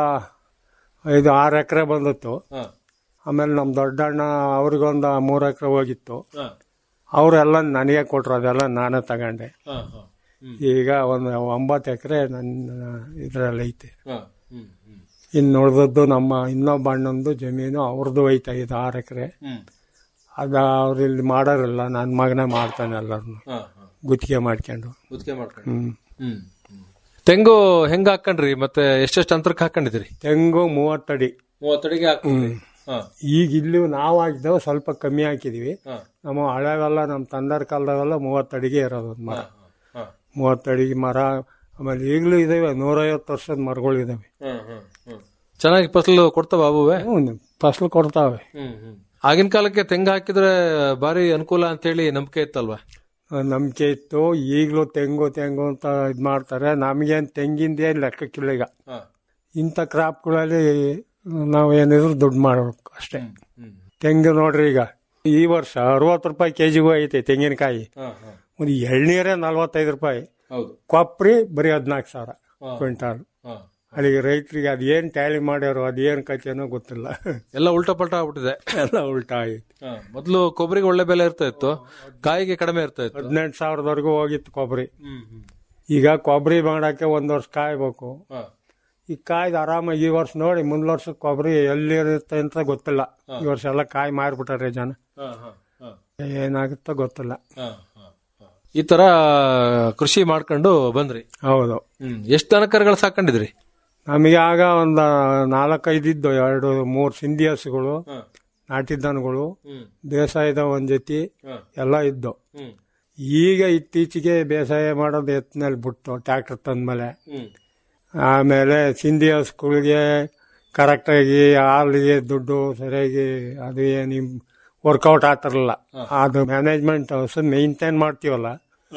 ಐದು ಆರು ಎಕರೆ ಬಂದಿತ್ತು ಹ. ಆಮೇಲೆ ನಮ್ಮ ದೊಡ್ಡಣ್ಣ ಅವ್ರಿಗೊಂದು ಮೂರು ಎಕರೆ ಹೋಗಿತ್ತು ಹ. ಅವರೆಲ್ಲ ನನಗೆ ಕೊಟ್ರು ಅದೆಲ್ಲ ನಾನೇ ತಗೊಂಡೆ ಹ, ಹ. ಹ್ಮ್. ಈಗ ಒಂದು ಒಂಬತ್ತು ಎಕರೆ ನನ್ನ ಇದರಲ್ಲಿ ಐತೆ ಹ. ಹ್ಮ್ ಹ್ಮ್ ಇನ್ನು ಉಳಿದದ್ದು ನಮ್ಮ ಇನ್ನೊಬ್ಬ ಅಣ್ಣಂದು ಜಮೀನು ಅವ್ರದ್ದು ಐತೆ ಇದು ಆರು ಎಕರೆ ಅದ ಅವ್ರು ಇಲ್ಲಿ ಮಾಡೋರಿಲ್ಲ ನನ್ನ ಮಗನೇ ಮಾಡ್ತಾನೆ ಎಲ್ಲರನ್ನು ಗುತ್ತಿಗೆ ಮಾಡ್ಕೊಂಡು ಗುತ್ತಿಗೆ ಮಾಡ್ಕೊಂಡು ಹ್ಮ್ ಹ್ಮ್ ತೆಂಗು ಹೆಂಗ್ ಹಾಕೊಂಡ್ರಿ ಮತ್ತೆ ಎಷ್ಟೆಷ್ಟು ಅಂತರಕ್ಕೆ ಹಾಕೊಂಡಿದ್ರಿ ತೆಂಗು ಮೂವತ್ತಡಿ ಮೂವತ್ತಡಿಗೆ ಹಾಕೊಂಡ್ರಿ ಹಾ ಈಗ ಇಲ್ಲಿ ನಾವು ಹಾಕಿದ್ದೇವೆ ಸ್ವಲ್ಪ ಕಮ್ಮಿ ಹಾಕಿದೀವಿ ಹಾ. ನಮ್ಮ ಹಳೆವೆಲ್ಲ ನಮ್ಮ ತಂದರ ಕಾಲದಾಗೆಲ್ಲ ಮೂವತ್ತಡಿಗೆ ಇರೋದು ಒಂದ್ ಮರ ಹಾ. ಮೂವತ್ತಡಿಗೆ ಮರ ಆಮೇಲೆ ಈಗಲೂ ಇದಾವೆ ನೂರೈವತ್ತು ವರ್ಷದ ಮರಗಳು ಇದಾವೆ ಹ್ಮ್ ಹ್ಮ್ ಹ್ಮ್ ಚೆನ್ನಾಗಿ ಫಸಲು ಕೊಡ್ತಾವ ಅವುವೆ ಫಸಲು ಕೊಡ್ತಾವೆ ಹ್ಮ್ ಹ್ಮ್ ಆಗಿನ ಕಾಲಕ್ಕೆ ತೆಂಗು ಹಾಕಿದ್ರೆ ಬಾರಿ ಅನುಕೂಲ ಅಂತ ಹೇಳಿ ನಂಬಿಕೆ ಇತ್ತಲ್ವಾ ನಂಬಿಕೆ ಇತ್ತು ಈಗಲೂ ತೆಂಗು ತೆಂಗು ಅಂತ ಇದು ಮಾಡ್ತಾರೆ ನಮಗೇನು ತೆಂಗಿಂದೇ ಲೆಕ್ಕಕ್ಕಿಲ್ಲ ಈಗ ಹಾ. ಇಂಥ ಕ್ರಾಪ್ಗಳಲ್ಲಿ ನಾವು ಏನಿದ್ರು ದುಡ್ಡು ಮಾಡಬೇಕು ಅಷ್ಟೇ ತೆಂಗು ನೋಡ್ರಿ ಈಗ ಈ ವರ್ಷ ಅರವತ್ತು ರೂಪಾಯಿ ಕೆಜಿಗೂ ಐತೆ ತೆಂಗಿನಕಾಯಿ ಹಾ, ಹಾ. ಒಂದು ಎಳ್ನೀರೇ ನಲ್ವತ್ತೈದು ರೂಪಾಯಿ ಹೌದು ಕೊಬ್ಬರಿ ಬರೀ ಹದಿನಾಲ್ಕು ಸಾವಿರ ಹಾ. ಕ್ವಿಂಟಾಲ್ ಹಾ. ಅಲ್ಲಿಗೆ ರೈತರಿಗೆ ಅದೇನ್ ಟ್ಯಾಲಿ ಮಾಡ್ಯಾರೋ ಅದೇನ್ ಕಥೆನೋ ಗೊತ್ತಿಲ್ಲ ಎಲ್ಲ ಉಲ್ಟಾ ಪಲ್ಟಾ ಆಗ್ಬಿಟ್ಟಿದೆ ಎಲ್ಲ ಉಲ್ಟಾ ಆಯ್ತು ಮೊದಲು ಕೊಬ್ಬರಿಗೆ ಒಳ್ಳೆ ಬೆಲೆ ಇರ್ತಾ ಇತ್ತು ಕಾಯಿಗೆ ಕಡಿಮೆ ಇರ್ತಾ ಇತ್ತು ಹದಿನೆಂಟು ಸಾವಿರದವರೆಗೂ ಹೋಗಿತ್ತು ಕೊಬ್ಬರಿ ಹ್ಮ್ ಹ್ಮ್ ಈಗ ಕೊಬ್ಬರಿ ಮಾಡಕ್ಕೆ ಒಂದ್ ವರ್ಷ ಕಾಯ್ಬೇಕು ಹಾ. ಈ ಕಾಯ್ದು ಆರಾಮಾಗಿ ಈ ವರ್ಷ ನೋಡಿ ಮುಂದ್ ವರ್ಷ ಕೊಬ್ಬರಿ ಎಲ್ಲಿರುತ್ತೆ ಅಂತ ಗೊತ್ತಿಲ್ಲ ಈ ವರ್ಷ ಎಲ್ಲ ಕಾಯಿ ಮಾರ್ಬಿಟ್ಟಾರೆ ಜನ ಹಾ, ಹಾ, ಹಾ. ಏನಾಗುತ್ತೋ ಗೊತ್ತಿಲ್ಲ ಹಾ, ಹಾ, ಹಾ. ಈ ತರ ಕೃಷಿ ಮಾಡ್ಕೊಂಡು ಬಂದ್ರಿ ಹೌದು ಹ್ಮ್ ಎಷ್ಟು ದನಕರುಗಳು ಸಾಕೊಂಡಿದ್ರಿ ನಮಗೆ ಆಗ ಒಂದು ನಾಲ್ಕೈದು ಇದ್ದು ಎರಡು ಮೂರು ಸಿಂಧಿ ಹಸುಗಳು ನಾಟಿ ದನಗಳು ಹ್ಮ್. ಬೇಸಾಯದ ಒಂದ್ ಜೊತೆ ಹಾ. ಎಲ್ಲ ಇದ್ದು ಹ್ಮ್. ಈಗ ಇತ್ತೀಚೆಗೆ ಬೇಸಾಯ ಮಾಡೋದು ಎತ್ತಿನಲ್ಲಿ ಬಿಟ್ಟು ಟ್ರ್ಯಾಕ್ಟರ್ ತಂದ್ಮೇಲೆ ಹ್ಮ್. ಆಮೇಲೆ ಸಿಂಧಿ ಹಸುಗಳಿಗೆ ಕರೆಕ್ಟಾಗಿ ಹಾಲಿಗೆ ದುಡ್ಡು ಸರಿಯಾಗಿ ಅದು ಏನು ವರ್ಕೌಟ್ ಆಗ್ತಿರಲಿಲ್ಲ ಅದು ಮ್ಯಾನೇಜ್ಮೆಂಟ್ ಹಸು ಮೇಂಟೈನ್ ಮಾಡ್ತೀವಲ್ಲ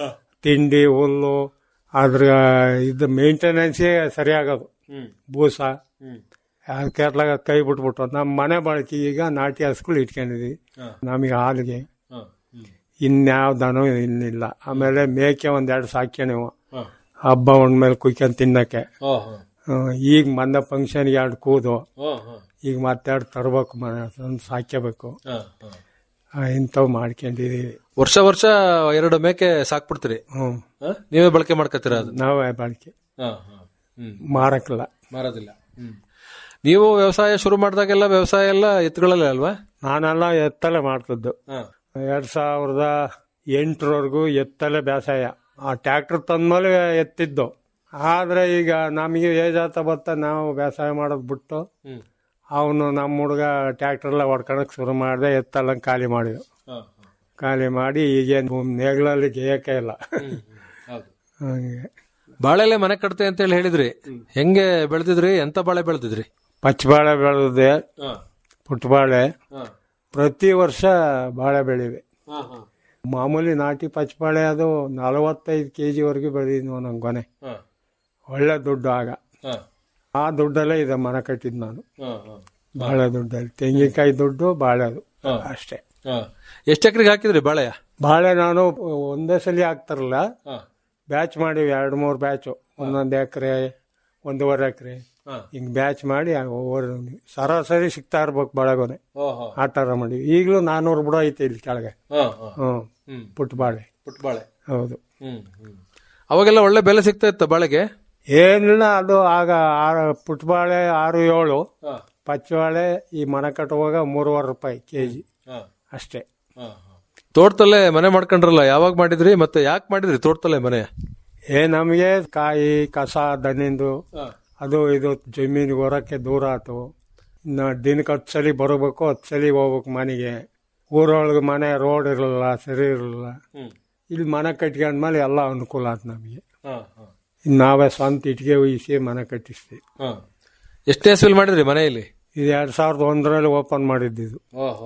ತಿಂಡಿ ಹುಲ್ಲು ಅದ್ರ ಇದು ಮೇಂಟೆನೆನ್ಸೇ ಸರಿಯಾಗೋದು ಹ್ಮ್. ಬೂಸ ಹ್ಮ್. ಅದಕ್ಕೆಲ್ಲ ಕೈ ಬಿಟ್ಬಿಟ್ಟು ನಮ್ಮ ಮನೆ ಬಳಕೆ ಈಗ ನಾಟಿ ಹಸುಗಳು ಇಟ್ಕೊಂಡಿದ್ವಿ ಹಾ. ನಮಗೆ ಹಾಲಿಗೆ ಹಾ. ಹ್ಮ್. ಇನ್ಯಾವ ದನ ಇನ್ನಿಲ್ಲ ಆಮೇಲೆ ಮೇಕೆ ಒಂದೆರಡು ಸಾಕ್ಯಣಿವು ಹಾ. ಹಬ್ಬ ಮೇಲೆ ಕುಯ್ಕೊಂಡ್ ತಿನ್ನಕ್ಕೆ ಹಾ, ಹಾ. ಹ್ಮ್, ಈಗ ಮೊನ್ನೆ ಫಂಕ್ಷನ್ಗೆ ಎರಡು ಕೂದು ಹಾ, ಹಾ. ಈಗ ಮತ್ತೆರಡು ತರ್ಬೇಕು ಮನೆ ತಂದು ಸಾಕ್ಯಬೇಕು ಹಾ, ಹಾ. ಆ, ಇಂಥವು ಮಾಡ್ಕೊಂಡಿದೀವಿ ವರ್ಷ ವರ್ಷ ಎರಡು ಮೇಕೆ ಸಾಕ್ಬಿಡ್ತೀರಿ ಹ್ಮ್ ಹಾ? ನೀವೇ ಬಳಕೆ ಮಾಡ್ಕೊತೀರ ಅದು ನಾವೇ ಬಳಕೆ ಹಾ, ಹಾ. ಹ್ಮ್. ಮಾರಕ್ಕಿಲ್ಲ ಮಾರೋದಿಲ್ಲ ಹ್ಮ್. ನೀವು ವ್ಯವಸಾಯ ಶುರು ಮಾಡಿದಾಗೆಲ್ಲ ವ್ಯವಸಾಯ ಎಲ್ಲ ಎತ್ತುಗಳಲ್ಲೇ ಅಲ್ವಾ ನಾನೆಲ್ಲ ಎತ್ತಲೆ ಮಾಡ್ತಿದ್ದು ಹಾ. ಎರಡ್ ಸಾವಿರದ ಎಂಟರವರೆಗೂ ಎತ್ತಲೆ ಬೇಸಾಯ ಆ ಟ್ರ್ಯಾಕ್ಟರ್ ತಂದ್ಮೇಲೆ ಎತ್ತಿದ್ದು ಆದ್ರೆ ಈಗ ನಮಗೆ ಏಜ್ ಆತ ಬತ್ತ ನಾವು ಬೇಸಾಯ ಮಾಡೋದು ಬಿಟ್ಟು ಹ್ಮ್. ಅವನು ನಮ್ಮ ಹುಡುಗ ಟ್ರ್ಯಾಕ್ಟರ್ ಎಲ್ಲ ಹೊಡ್ಕೊಳಕ್ ಶುರು ಮಾಡಿದೆ ಎತ್ತೆಲ್ಲ ಖಾಲಿ ಮಾಡಿದ್ವು ಹಾ, ಖಾಲಿ ಮಾಡಿ ಈಗೇನು ನೇಗ್ಲಲ್ಲಿ ಗೇಯಕ್ಕೆ ಇಲ್ಲ ಹೌದು. ಹಂಗೆ ಬಾಳೆಲೆ ಮನೆ ಕಟ್ತೆ ಅಂತ ಹೇಳಿ ಹೇಳಿದ್ರಿ ಹೆಂಗೆ ಬೆಳೆದಿದ್ರಿ ಎಂತ ಬಾಳೆ ಬೆಳೆದಿದ್ರಿ ಪಚ್ಚಬಾಳೆ ಬೆಳೆದಿದೆ ಹಾ. ಪುಟ್ಟಬಾಳೆ ಹಾ. ಪ್ರತಿ ವರ್ಷ ಬಾಳೆ ಬೆಳಿವೆ ಹಾ, ಹಾ. ಮಾಮೂಲಿ ನಾಟಿ ಪಚ್ಚಬಾಳೆ ಅದು ನಲವತ್ತೈದು ಕೆ ಜಿವರೆಗೂ ಬೆಳೆದಿದ್ವು ನಂಗೆ ಕೊನೆ ಹಾ. ಒಳ್ಳೆ ದುಡ್ಡು ಆಗ ಹಾ. ಆ ದುಡ್ಡಲ್ಲೇ ಇದೆ ಮನೆ ಕಟ್ಟಿದ್ ನಾನು ಹಾ, ಹಾ. ಬಾಳೆ ದುಡ್ಡಲ್ಲಿ ತೆಂಗಿನಕಾಯಿ ದುಡ್ಡು ಬಾಳೆ ಅದು ಹಾ. ಅಷ್ಟೇ ಹಾ. ಎಷ್ಟ್ ಎಕರೆಗೆ ಹಾಕಿದ್ರಿ ಬಾಳೆಯ ಬಾಳೆ ನಾನು ಒಂದೇ ಸಲ ಹಾಕ್ತಾರಲ್ಲ ಹಾ. ಬ್ಯಾಚ್ ಮಾಡಿವಿ ಎರಡು ಮೂರು ಬ್ಯಾಚು ಒಂದೊಂದು ಎಕರೆ ಒಂದೂವರೆ ಎಕರೆ ಹಾ. ಹಿಂಗ್ ಬ್ಯಾಚ್ ಮಾಡಿ ಒவ்வொரு ಸರಾಸರಿ ಸಿಗ್ತಾ ಇರ್ಬೇಕು ಬಾಳೆಗೊನೆ ಓಹೋ. ಆ ಥರ ಮಾಡಿವಿ ಈಗಲೂ ನಾನೂರು ಬುಡ ಐತೆ ಇಲ್ಲಿ ಕೆಳಗೆ ಹಾ, ಹಾ. ಹ್ಮ್ ಹ್ಮ್. ಪುಟ್ಟ ಬಾಳೆ ಪುಟ್ಟ ಬಾಳೆ ಹೌದು ಹ್ಮ್ ಹ್ಮ್. ಅವಾಗೆಲ್ಲ ಒಳ್ಳೆ ಬೆಲೆ ಸಿಗ್ತಾ ಇತ್ತ ಬಾಳೆಗೆ ಏನಿಲ್ಲ ಅದು ಆಗ ಆರು ಪುಟ್ಟಬಾಳೆ ಆರು ಏಳು ಹಾ. ಪಚ್ಚಬಾಳೆ ಈ ಮನೆ ಕಟ್ಟುವಾಗ ಮೂರುವರೆ ರೂಪಾಯಿ ಕೆ ಜಿ ಹಾ. ಅಷ್ಟೇ ಹಾ, ಹಾ. ತೋಟದಲ್ಲೇ ಮನೆ ಮಾಡ್ಕೊಂಡ್ರಲ್ಲ ಯಾವಾಗ ಮಾಡಿದ್ರಿ ಮತ್ತೆ ಯಾಕೆ ಮಾಡಿದ್ರಿ ತೋಟದಲ್ಲೇ ಮನೆ ಏ ನಮಗೆ ಕಾಯಿ ಕಸ ದನಿಂದು ಹಾ. ಅದು ಇದು ಜಮೀನಿಗೆ ಹೊರಕ್ಕೆ ದೂರ ಆಯ್ತು ಇನ್ನು ದಿನಕ್ಕೆ ಹತ್ತು ಸಲ ಬರಬೇಕು ಹತ್ತು ಸಲ ಹೋಗ್ಬೇಕು ಮನೆಗೆ ಊರೊಳಗೆ ಮನೆ ರೋಡ್ ಇರಲಿಲ್ಲ ಸರಿ ಇರಲಿಲ್ಲ ಹ್ಮ್. ಇಲ್ಲಿ ಮನೆ ಕಟ್ಕೊಂಡ್ಮೇಲೆ ಎಲ್ಲ ಅನುಕೂಲ ಆಯ್ತು ನಮಗೆ ಹಾ, ಹಾ. ಇನ್ನು ನಾವೇ ಸ್ವಂತ ಇಟ್ಟಿಗೆ ಉಯಿಸಿ ಮನೆ ಕಟ್ಟಿಸ್ತೀವಿ ಹಾ. ಎಷ್ಟನೇ ಇಸ್ವಿಲ್ ಮಾಡಿದ್ರಿ ಮನೆಯಲ್ಲಿ ಇದು ಎರಡ್ ಸಾವಿರದ ಒಂದರಲ್ಲಿ ಓಪನ್ ಮಾಡಿದ್ದು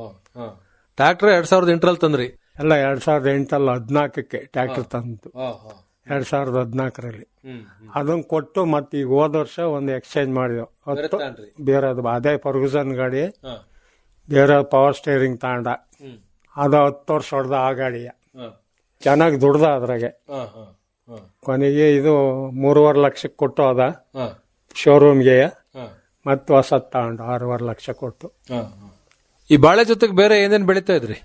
ಟ್ರಾಕ್ಟರ್ ಎರಡ್ ಸಾವಿರದ ಎಂಟರಲ್ಲಿ ತಂದ್ರಿ ಎಲ್ಲ ಎರಡ್ ಸಾವಿರದ ಎಂಟಲ್ಲ ಹದಿನಾಲ್ಕಕ್ಕೆ ಟ್ರ್ಯಾಕ್ಟರ್ ತಂದು ಹಾ, ಹಾ. ಎರಡ್ ಸಾವಿರದ ಹದಿನಾಲ್ಕರಲ್ಲಿ ಹ್ಮ್, ಅದನ್ನ ಕೊಟ್ಟು ಮತ್ತೆ ಈಗ ಹೋದ ವರ್ಷ ಒಂದು ಎಕ್ಸ್ಚೇಂಜ್ ಮಾಡಿದೆವು ಬೇರೆ ಹತ್ತು ತಗೊಂಡ್ರಿ? ಬೇರೆ ಅದು ಅದೇ ಫರ್ಗುಸನ್ ಗಾಡಿ ಹಾ. ಬೇರೆ ಪವರ್ ಸ್ಟೇರಿಂಗ್ ತಗೊಂಡ ಹ್ಮ್. ಅದು ಹತ್ತು ವರ್ಷ ಹೊಡೆದ ಆ ಗಾಡಿಯ ಹಾ. ಚೆನ್ನಾಗಿ ದುಡ್ದ ಅದ್ರಾಗೆ ಹಾ, ಹಾ, ಹಾ. ಕೊನೆಗೆ ಇದು ಮೂರುವರೆ ಲಕ್ಷಕ್ಕೆ ಕೊಟ್ಟು ಅದ ಹಾ. ಶೋರೂಮ್ಗೆ ಹಾ. ಮತ್ತೆ ಹೊಸದ್ ತಗೊಂಡು ಆರೂವರೆ ಲಕ್ಷ ಕೊಟ್ಟು ಹಾ, ಹಾ. ಈ ಬಾಳೆ ಜೊತೆಗೆ ಬೇರೆ ಏನೇನ್ ಬೆಳಿತಾ ಇದ್ರಿ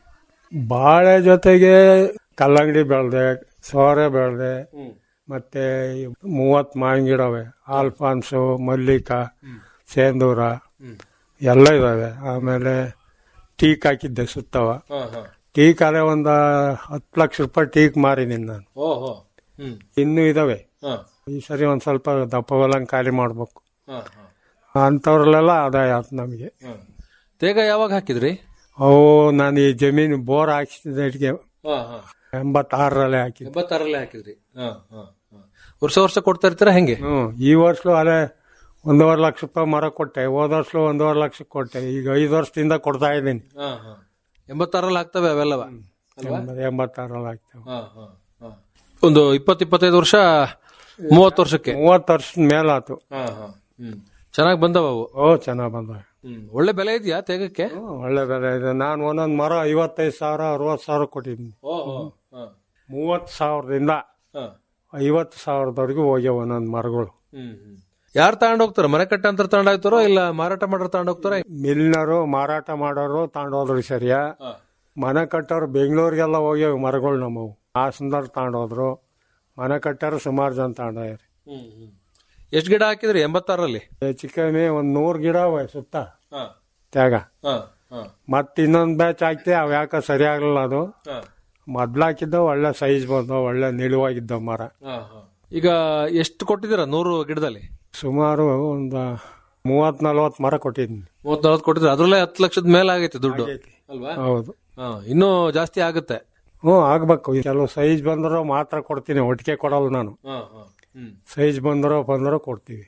ಬಾಳೆ ಜೊತೆಗೆ ಕಲ್ಲಂಗಡಿ ಬೆಳೆದೆ ಸೋರೆ ಬೆಳೆದೆ ಮತ್ತೆ ಮೂವತ್ ಮಾವಿನ ಗಿಡವೆ ಆಲ್ಫಾನ್ಸು ಮಲ್ಲಿಕ ಸೇಂದೂರ ಎಲ್ಲ ಇದಾವೆ ಆಮೇಲೆ ಟೀಕ್ ಹಾಕಿದ್ದೆ ಸುತ್ತವ ಹಾ, ಹಾ. ಟೀಕ್ ಅಲ್ಲೇ ಒಂದು ಹತ್ತು ಲಕ್ಷ ರೂಪಾಯಿ ಟೀಕ್ ಮಾರಿದ್ದೀನಿ ನಾನು ಓಹೋ ಹ್ಮ್ ಇನ್ನೂ ಇದಾವೆ ಹಾ. ಈ ಸರಿ ಒಂದ್ ಸ್ವಲ್ಪ ದಪ್ಪ ಹೊಲಂಗ್ ಖಾಲಿ ಮಾಡ್ಬೇಕು ಹಾ, ಹಾ. ಅಂಥವ್ರಲ್ಲೆಲ್ಲ ಆದಾಯ ಆಯ್ತು ನಮಗೆ ಹ್ಮ್. ತೇಗ ಯಾವಾಗ ಹಾಕಿದ್ರಿ ಅವು ನಾನು ಈ ಜಮೀನು ಬೋರ್ ಹಾಕಿಸಿದಕ್ಕೆ ಹಾ, ಹಾ. ಎಂಬತ್ತಾರರಲ್ಲೇ ಹಾಕಿದ್ದೆ ಎಂಬತ್ತಾರಲ್ಲೇ ಹಾಕಿದ್ರಿ ಹಾ, ಹಾ, ಹಾ. ವರ್ಷ ವರ್ಷ ಕೊಡ್ತಾ ಇರ್ತೀರಾ ಹೆಂಗೆ ಹ್ಮ್ ಈ ವರ್ಷ ಅಲ್ಲೇ ಒಂದೂವರೆ ಲಕ್ಷ ರೂಪಾಯಿ ಮರ ಕೊಟ್ಟೆ ಹೋದ ವರ್ಷ ಒಂದೂವರೆ ಲಕ್ಷ ಕೊಟ್ಟೆ ಈಗ ಐದು ವರ್ಷದಿಂದ ಕೊಡ್ತಾ ಇದ್ದೀನಿ ಹಾ, ಹಾ. ಎಂಬತ್ತಾರಲ್ಲಿ ಆಗ್ತವೆ ಅವೆಲ್ಲವ ಅಲ್ವಾ? ಎಂಬತ್ತಾರಲ್ಲಿ ಆಗ್ತವೆ ಹಾ, ಹಾ, ಹಾ. ಒಂದು ಇಪ್ಪತ್ತು ಇಪ್ಪತ್ತೈದು ವರ್ಷ ಮೂವತ್ತು ವರ್ಷಕ್ಕೆ ಮೂವತ್ತು ವರ್ಷದ ಮೇಲಾತು ಹಾ, ಹಾ. ಹ್ಮ್ ಚೆನ್ನಾಗಿ ಬಂದವ ಅವು ಓ ಚೆನ್ನಾಗ್ ಬಂದವೆ ಹ್ಮ್. ಒಳ್ಳೆ ಬೆಲೆ ಇದೆಯಾ ತೇಗಕ್ಕೆ ಒಳ್ಳೆ ಬೆಲೆ ಇದೆ ನಾನು ಒಂದೊಂದು ಮರ ಐವತ್ತೈದು ಸಾವಿರ ಅರವತ್ತು ಸಾವಿರ ಕೊಟ್ಟಿದ್ದೀನಿ ಓಹೋ ಹಾ. ಮೂವತ್ತು ಸಾವಿರದಿಂದ ಹಾ. ಐವತ್ತು ಸಾವಿರದವರೆಗೂ ಹೋಗ್ಯಾವ ಒಂದೊಂದು ಮರಗಳು ಹ್ಮ್ ಹ್ಮ್. ಯಾರು ತಗೊಂಡ್ ಹೋಗ್ತಾರ ಮನೆ ಕಟ್ಟಂತರ ತಗೊಂಡ್ ಹೋಗ್ತಾರೋ ಇಲ್ಲ ಮಾರಾಟ ಮಾಡೋರು ತಗೊಂಡ್ ಹೋಗ್ತಾರ ಮಿಲ್ನರು ಮಾರಾಟ ಮಾಡೋರು ತಗೊಂಡೋದ್ರು ಸರಿಯಾ ಮನೆ ಕಟ್ಟೋರು ಬೆಂಗಳೂರಿಗೆಲ್ಲ ಹೋಗ್ಯಾವ ಮರಗಳು ನಮ್ಮವು ಹಾಸನದವ್ರು ತಗೊಂಡೋದ್ರು ಮನೆ ಕಟ್ಟೋರು ಸುಮಾರು ಜನ ತಗೊಂಡೋಗ್ಯಾರ ಎಷ್ಟ್ ಗಿಡ ಹಾಕಿದ್ರಿ ಎಂಬತ್ತಾರಲ್ಲಿ ಹೆಚ್ಚು ಕಮ್ಮಿ ಒಂದ್ ನೂರ್ ಗಿಡ ಅವೆ ಸುತ್ತ ತ್ಯಾಗ ಮತ್ ಇನ್ನೊಂದ್ ಬ್ಯಾಚ್ ಹಾಕ್ತೆ ಅವ್ ಯಾಕ ಸರಿ ಆಗ್ಲಿಲ್ಲ ಅದು ಮೊದ್ಲು ಹಾಕಿದ್ದ ಒಳ್ಳೆ ಸೈಜ್ ಬಂದವು ಒಳ್ಳೆ ನಿಲುವಾಗಿದ್ದವು ಮರ ಈಗ ಎಷ್ಟು ಕೊಟ್ಟಿದ್ದೀರಾ ನೂರು ಗಿಡದಲ್ಲಿ ಸುಮಾರು ಒಂದು ಮೂವತ್ ನಲ್ವತ್ ಮರ ಕೊಟ್ಟಿದ್ದೀನಿ ಮೂವತ್ ನಲ್ವತ್ತು ಕೊಟ್ಟಿದ್ರೆ ಅದ್ರಲ್ಲೇ ಹತ್ತು ಲಕ್ಷದ ಮೇಲೆ ಆಗೈತೆ ದುಡ್ಡು ಅಲ್ವಾ ಹೌದು ಹಾ, ಇನ್ನೂ ಜಾಸ್ತಿ ಆಗುತ್ತೆ ಹ್ಞೂ ಆಗ್ಬೇಕು ಕೆಲವು ಸೈಜ್ ಬಂದ್ರು ಮಾತ್ರ ಕೊಡ್ತೀನಿ ಒಟ್ಟಿಗೆ ಕೊಡಲ್ಲ ನಾನು ಹ್ಮ್. ಸೈಜ್ ಬಂದರೋ ಬಂದರೋ ಕೊಡ್ತೀವಿ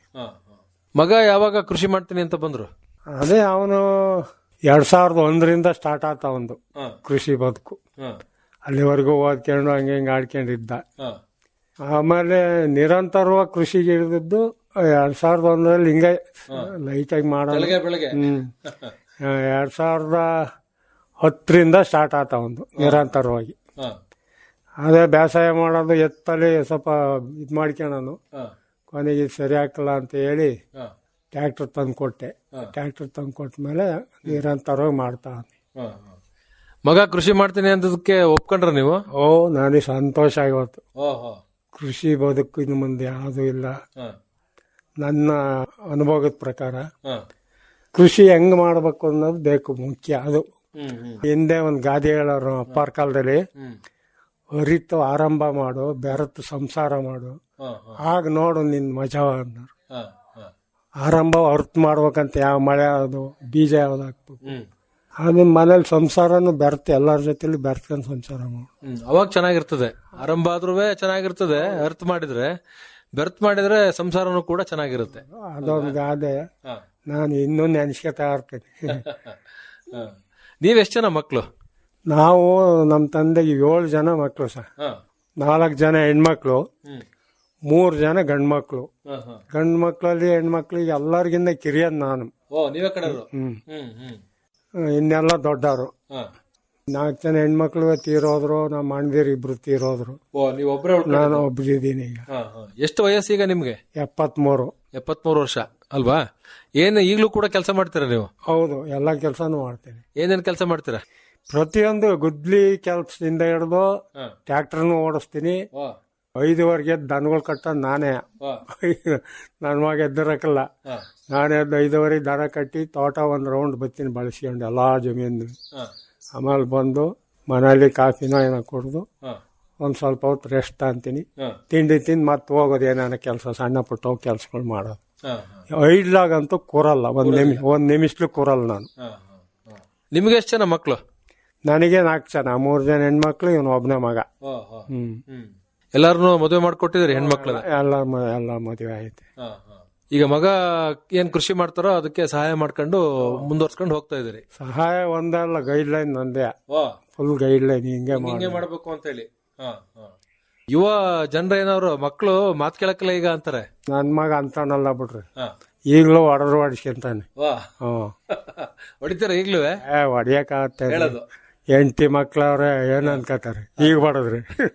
ಮಗ ಯಾವಾಗ ಕೃಷಿ ಮಾಡ್ತೀನಿ ಅಂತ ಬಂದ್ರು ಅದೇ ಅವನು ಎರಡ್ ಸಾವಿರದ ಒಂದರಿಂದ ಸ್ಟಾರ್ಟ್ ಆತ ಒಂದು ಹಾ. ಕೃಷಿ ಬದುಕು ಹಾ. ಅಲ್ಲಿವರೆಗೂ ಓದ್ಕೊಂಡು ಹಂಗೆ ಹಿಂಗೆ ಆಡ್ಕೊಂಡಿದ್ದ ಹಾ. ಆಮೇಲೆ ನಿರಂತರವಾಗಿ ಕೃಷಿಗೆ ಇಳಿದಿದ್ದು ಎರಡ್ ಸಾವಿರದ ಒಂದರಲ್ಲಿ ಹಿಂಗೆ ಲೈಟಾಗಿ ಮಾಡೋಣ ಬೆಳಗ್ಗೆ ಬೆಳಗ್ಗೆ ಹ್ಮ್ ಎರಡ್ ಸಾವಿರದ ಹತ್ತರಿಂದ ಸ್ಟಾರ್ಟ್ ಆತ ಒಂದು ನಿರಂತರವಾಗಿ ಹಾ. ಅದೇ ಬೇಸಾಯ ಮಾಡೋದು ಎತ್ತಲ್ಲಿ ಸ್ವಲ್ಪ ಇದು ಮಾಡ್ಕೊಳ್ಳೋನು ಹಾ. ಕೊನೆಗೆ ಇದು ಸರಿ ಆಗ್ತಿಲ್ಲ ಅಂತ ಹೇಳಿ ಹಾ. ಟ್ರ್ಯಾಕ್ಟರ್ ತಂದು ಕೊಟ್ಟೆ ಹಾ. ಟ್ರ್ಯಾಕ್ಟರ್ ತಂದು ಕೊಟ್ಮೇಲೆ ನಿರಂತರವಾಗಿ ಮಾಡ್ತಾ ಅವ್ನೆ. ಹಾ, ಹಾ. ಮಗ ಕೃಷಿ ಮಾಡ್ತೀನಿ ಅಂತದಕ್ಕೆ ಒಪ್ಕೊಂಡ್ರ ನೀವು ಓ ನನಗೆ ಸಂತೋಷ ಆಗಿವತ್ತು ಓಹೋ ಕೃಷಿ ಬದುಕು ಇನ್ನು ಮುಂದೆ ಯಾವುದೂ ಇಲ್ಲ ಹಾ. ನನ್ನ ಅನುಭವದ ಪ್ರಕಾರ ಹಾ. ಕೃಷಿ ಹೆಂಗ್ ಮಾಡ್ಬೇಕು ಅನ್ನೋದು ಬೇಕು ಮುಖ್ಯ ಅದು ಹ್ಮ್, ಹ್ಮ್. ಹಿಂದೆ ಒಂದು ಗಾದೆ ಹೇಳೋರು ಅಪ್ಪಾರ ಕಾಲದಲ್ಲಿ ಹ್ಮ್. ಅರಿತು ಆರಂಭ ಮಾಡು ಬೆರೆತು ಸಂಸಾರ ಮಾಡು ಹಾ, ಹಾ. ಆಗ ನೋಡು ನಿನ್ ಮಜಾ ಅನ್ನೋರು ಹಾ, ಹಾ. ಆರಂಭ ಅರ್ಥ ಮಾಡ್ಬೇಕಂತ ಯಾವ ಮಳೆ ಯಾವುದು ಬೀಜ ಯಾವ್ದು ಹಾಕ್ಬೇಕು ಹ್ಮ್. ಅದು ಮನೇಲಿ ಸಂಸಾರನು ಬೆರ್ತು ಎಲ್ಲರ ಜೊತೆಲಿ ಬೆರ್ತ್ಕೊಂಡು ಸಂಸಾರ ಮಾಡು ಹ್ಮ್. ಅವಾಗ ಚೆನ್ನಾಗಿರ್ತದೆ ಆರಂಭ ಆದ್ರೂ ಚೆನ್ನಾಗಿರ್ತದೆ ಅರ್ಥ ಮಾಡಿದ್ರೆ ಬೆರ್ತ್ ಮಾಡಿದ್ರೆ ಸಂಸಾರನು ಕೂಡ ಚೆನ್ನಾಗಿರುತ್ತೆ ಅದೊಂದು ಗಾದೆ ಹಾ. ನಾನು ಇನ್ನೂ ನೆನ್ಸ್ಕೊತಾ ಇರ್ತೀನಿ ಹಾ. ನೀವ್ ಎಷ್ಟ್ ಜನ ಮಕ್ಳು ನಾವು ನಮ್ಮ ತಂದೆಗೆ ಏಳು ಜನ ಮಕ್ಕಳು ಸರ್ ಹಾ. ನಾಲ್ಕು ಜನ ಹೆಣ್ಮಕ್ಳು ಹ್ಮ್. ಮೂರು ಜನ ಗಂಡ್ಮಕ್ಳು ಹಾ, ಹಾ. ಗಂಡು ಮಕ್ಕಳಲ್ಲಿ ಹೆಣ್ಮಕ್ಳಿಗೆ ಎಲ್ಲರಿಗಿಂತ ಕಿರಿಯದ್ ನಾನು ಓ ನೀವೇ ಕಡೆಯವರು ಹ್ಮ್ ಹ್ಮ್ ಹ್ಮ್ ಇನ್ನೆಲ್ಲ ದೊಡ್ಡವರು ಹಾ. ನಾಲ್ಕು ಜನ ಹೆಣ್ಮಕ್ಳು ತೀರೋದ್ರು ನಮ್ಮ ಅಣ್ಣದಿರು ಇಬ್ರು ತೀರೋದ್ರು ಓ ನೀವ್ ಒಬ್ರೇ ನಾನು ಒಬ್ಬರಿದ್ದೀನಿ ಈಗ ಹಾ, ಹಾ. ಎಷ್ಟು ವಯಸ್ಸೀಗ ನಿಮ್ಗೆ ಎಪ್ಪತ್ಮೂರು ಎಪ್ಪತ್ಮೂರು ವರ್ಷ ಅಲ್ವಾ ಏನ್ ಈಗ್ಲೂ ಕೂಡ ಕೆಲಸ ಮಾಡ್ತೀರಾ ನೀವು ಹೌದು ಎಲ್ಲ ಕೆಲಸನೂ ಮಾಡ್ತೀನಿ ಏನೇನ್ ಕೆಲಸ ಮಾಡ್ತೀರಾ ಪ್ರತಿಯೊಂದು ಗುದ್ಲಿ ಕೆಲ್ಸದಿಂದ ಹಿಡಿದು ಹಾ. ಟ್ರ್ಯಾಕ್ಟರ್ನು ಓಡಿಸ್ತೀನಿ ಓ, ಐದುವರೆಗೆ ದನಗಳು ಕಟ್ಟ ನಾನೇ ಓ, ನನ್ನ ಮಗ ಎದ್ದಿರಕ್ಕಲ್ಲ ಹಾ, ನಾನೇ ಎದ್ದು ಐದುವರೆ ದನ ಕಟ್ಟಿ ತೋಟ ಒಂದು ರೌಂಡ್ ಬತ್ತೀನಿ ಬಳಸ್ಕೊಂಡು ಎಲ್ಲಾ ಜಮೀನು ಹಾ, ಆಮೇಲೆ ಬಂದು ಮನೇಲಿ ಕಾಫಿನೋ ಏನೋ ಕುಡ್ದು ಹಾ, ಒಂದ್ ಸ್ವಲ್ಪ ಹೊತ್ತು ರೆಸ್ಟ್ ಅಂತೀನಿ ಹಾ, ತಿಂಡಿ ತಿಂದು ಮತ್ತೆ ಹೋಗೋದು ಏನೇನೋ ಕೆಲಸ ಸಣ್ಣ ಪುಟ್ಟ ಕೆಲ್ಸಗಳು ಮಾಡೋದು ಹಾ, ಐಡ್ಲಾಗಂತೂ ಕೂರಲ್ಲ ಒಂದ್ ನಿಮಿಷ ಒಂದ್ ನಿಮಿಷಲು ಕೂರಲ್ಲ ನಾನು ಹಾ, ಹಾ. ನಿಮ್ಗೆ ಎಷ್ಟು ಜನ ಮಕ್ಳು ನನಗೆ ನಾಲ್ಕು ಜನ ಮೂರು ಜನ ಹೆಣ್ಮಕ್ಳು ಇವನು ಒಬ್ಬನೇ ಮಗ ಓ, ಹೋ. ಹ್ಮ್ ಹ್ಮ್ ಎಲ್ಲಾರನು ಮದುವೆ ಮಾಡ್ಕೊಟ್ಟಿದ್ರಿ ಹೆಣ್ಮಕ್ಳನ್ನ ಎಲ್ಲ ಮ- ಎಲ್ಲ ಮದುವೆ ಐತೆ ಹಾ, ಹಾ. ಈಗ ಮಗ ಏನ್ ಕೃಷಿ ಮಾಡ್ತಾರೋ ಅದಕ್ಕೆ ಸಹಾಯ ಮಾಡ್ಕೊಂಡು ಮುಂದುವರ್ಸ್ಕೊಂಡು ಹೋಗ್ತಾ ಇದೀರಿ ಸಹಾಯ ಒಂದಲ್ಲ ಗೈಡ್ ಲೈನ್ ನಂದೇ ಓ ಫುಲ್ ಗೈಡ್ ಲೈನ್ ಹಿಂಗೆ ಹಿಂಗೆ ಮಾಡಿ ಮಾಡ್ಬೇಕು ಅಂತ ಹೇಳಿ ಹಾ, ಹಾ. ಯುವ ಜನರ ಏನಾದ್ರು ಮಕ್ಕಳು ಮಾತ್ ಕೇಳಕ್ಕಿಲ್ಲ ಈಗ ಅಂತಾರೆ ನನ್ ಮಗ ಅಂತಾನಲ್ಲ ಬಿಡ್ರಿ ಹಾ. ಈಗಲೂ ಹೊಡೆದ್ರು ಹೊಡಿಸ್ಕೊಂತಾನೆ ವಾ ಹ್ಮ್ ಹೊಡಿತೀರ ಈಗ್ಲೂ ಏ ಹೊಡಿಯಕಾಗತ್ತೆ ಹೇಳೋದು. ಹೆಂಡತಿ ಮಕ್ಳವ್ರೆ ಏನ್ ಅನ್ಕೋತಾರೆ ಈಗ ಹೊಡೆದ್ರಿ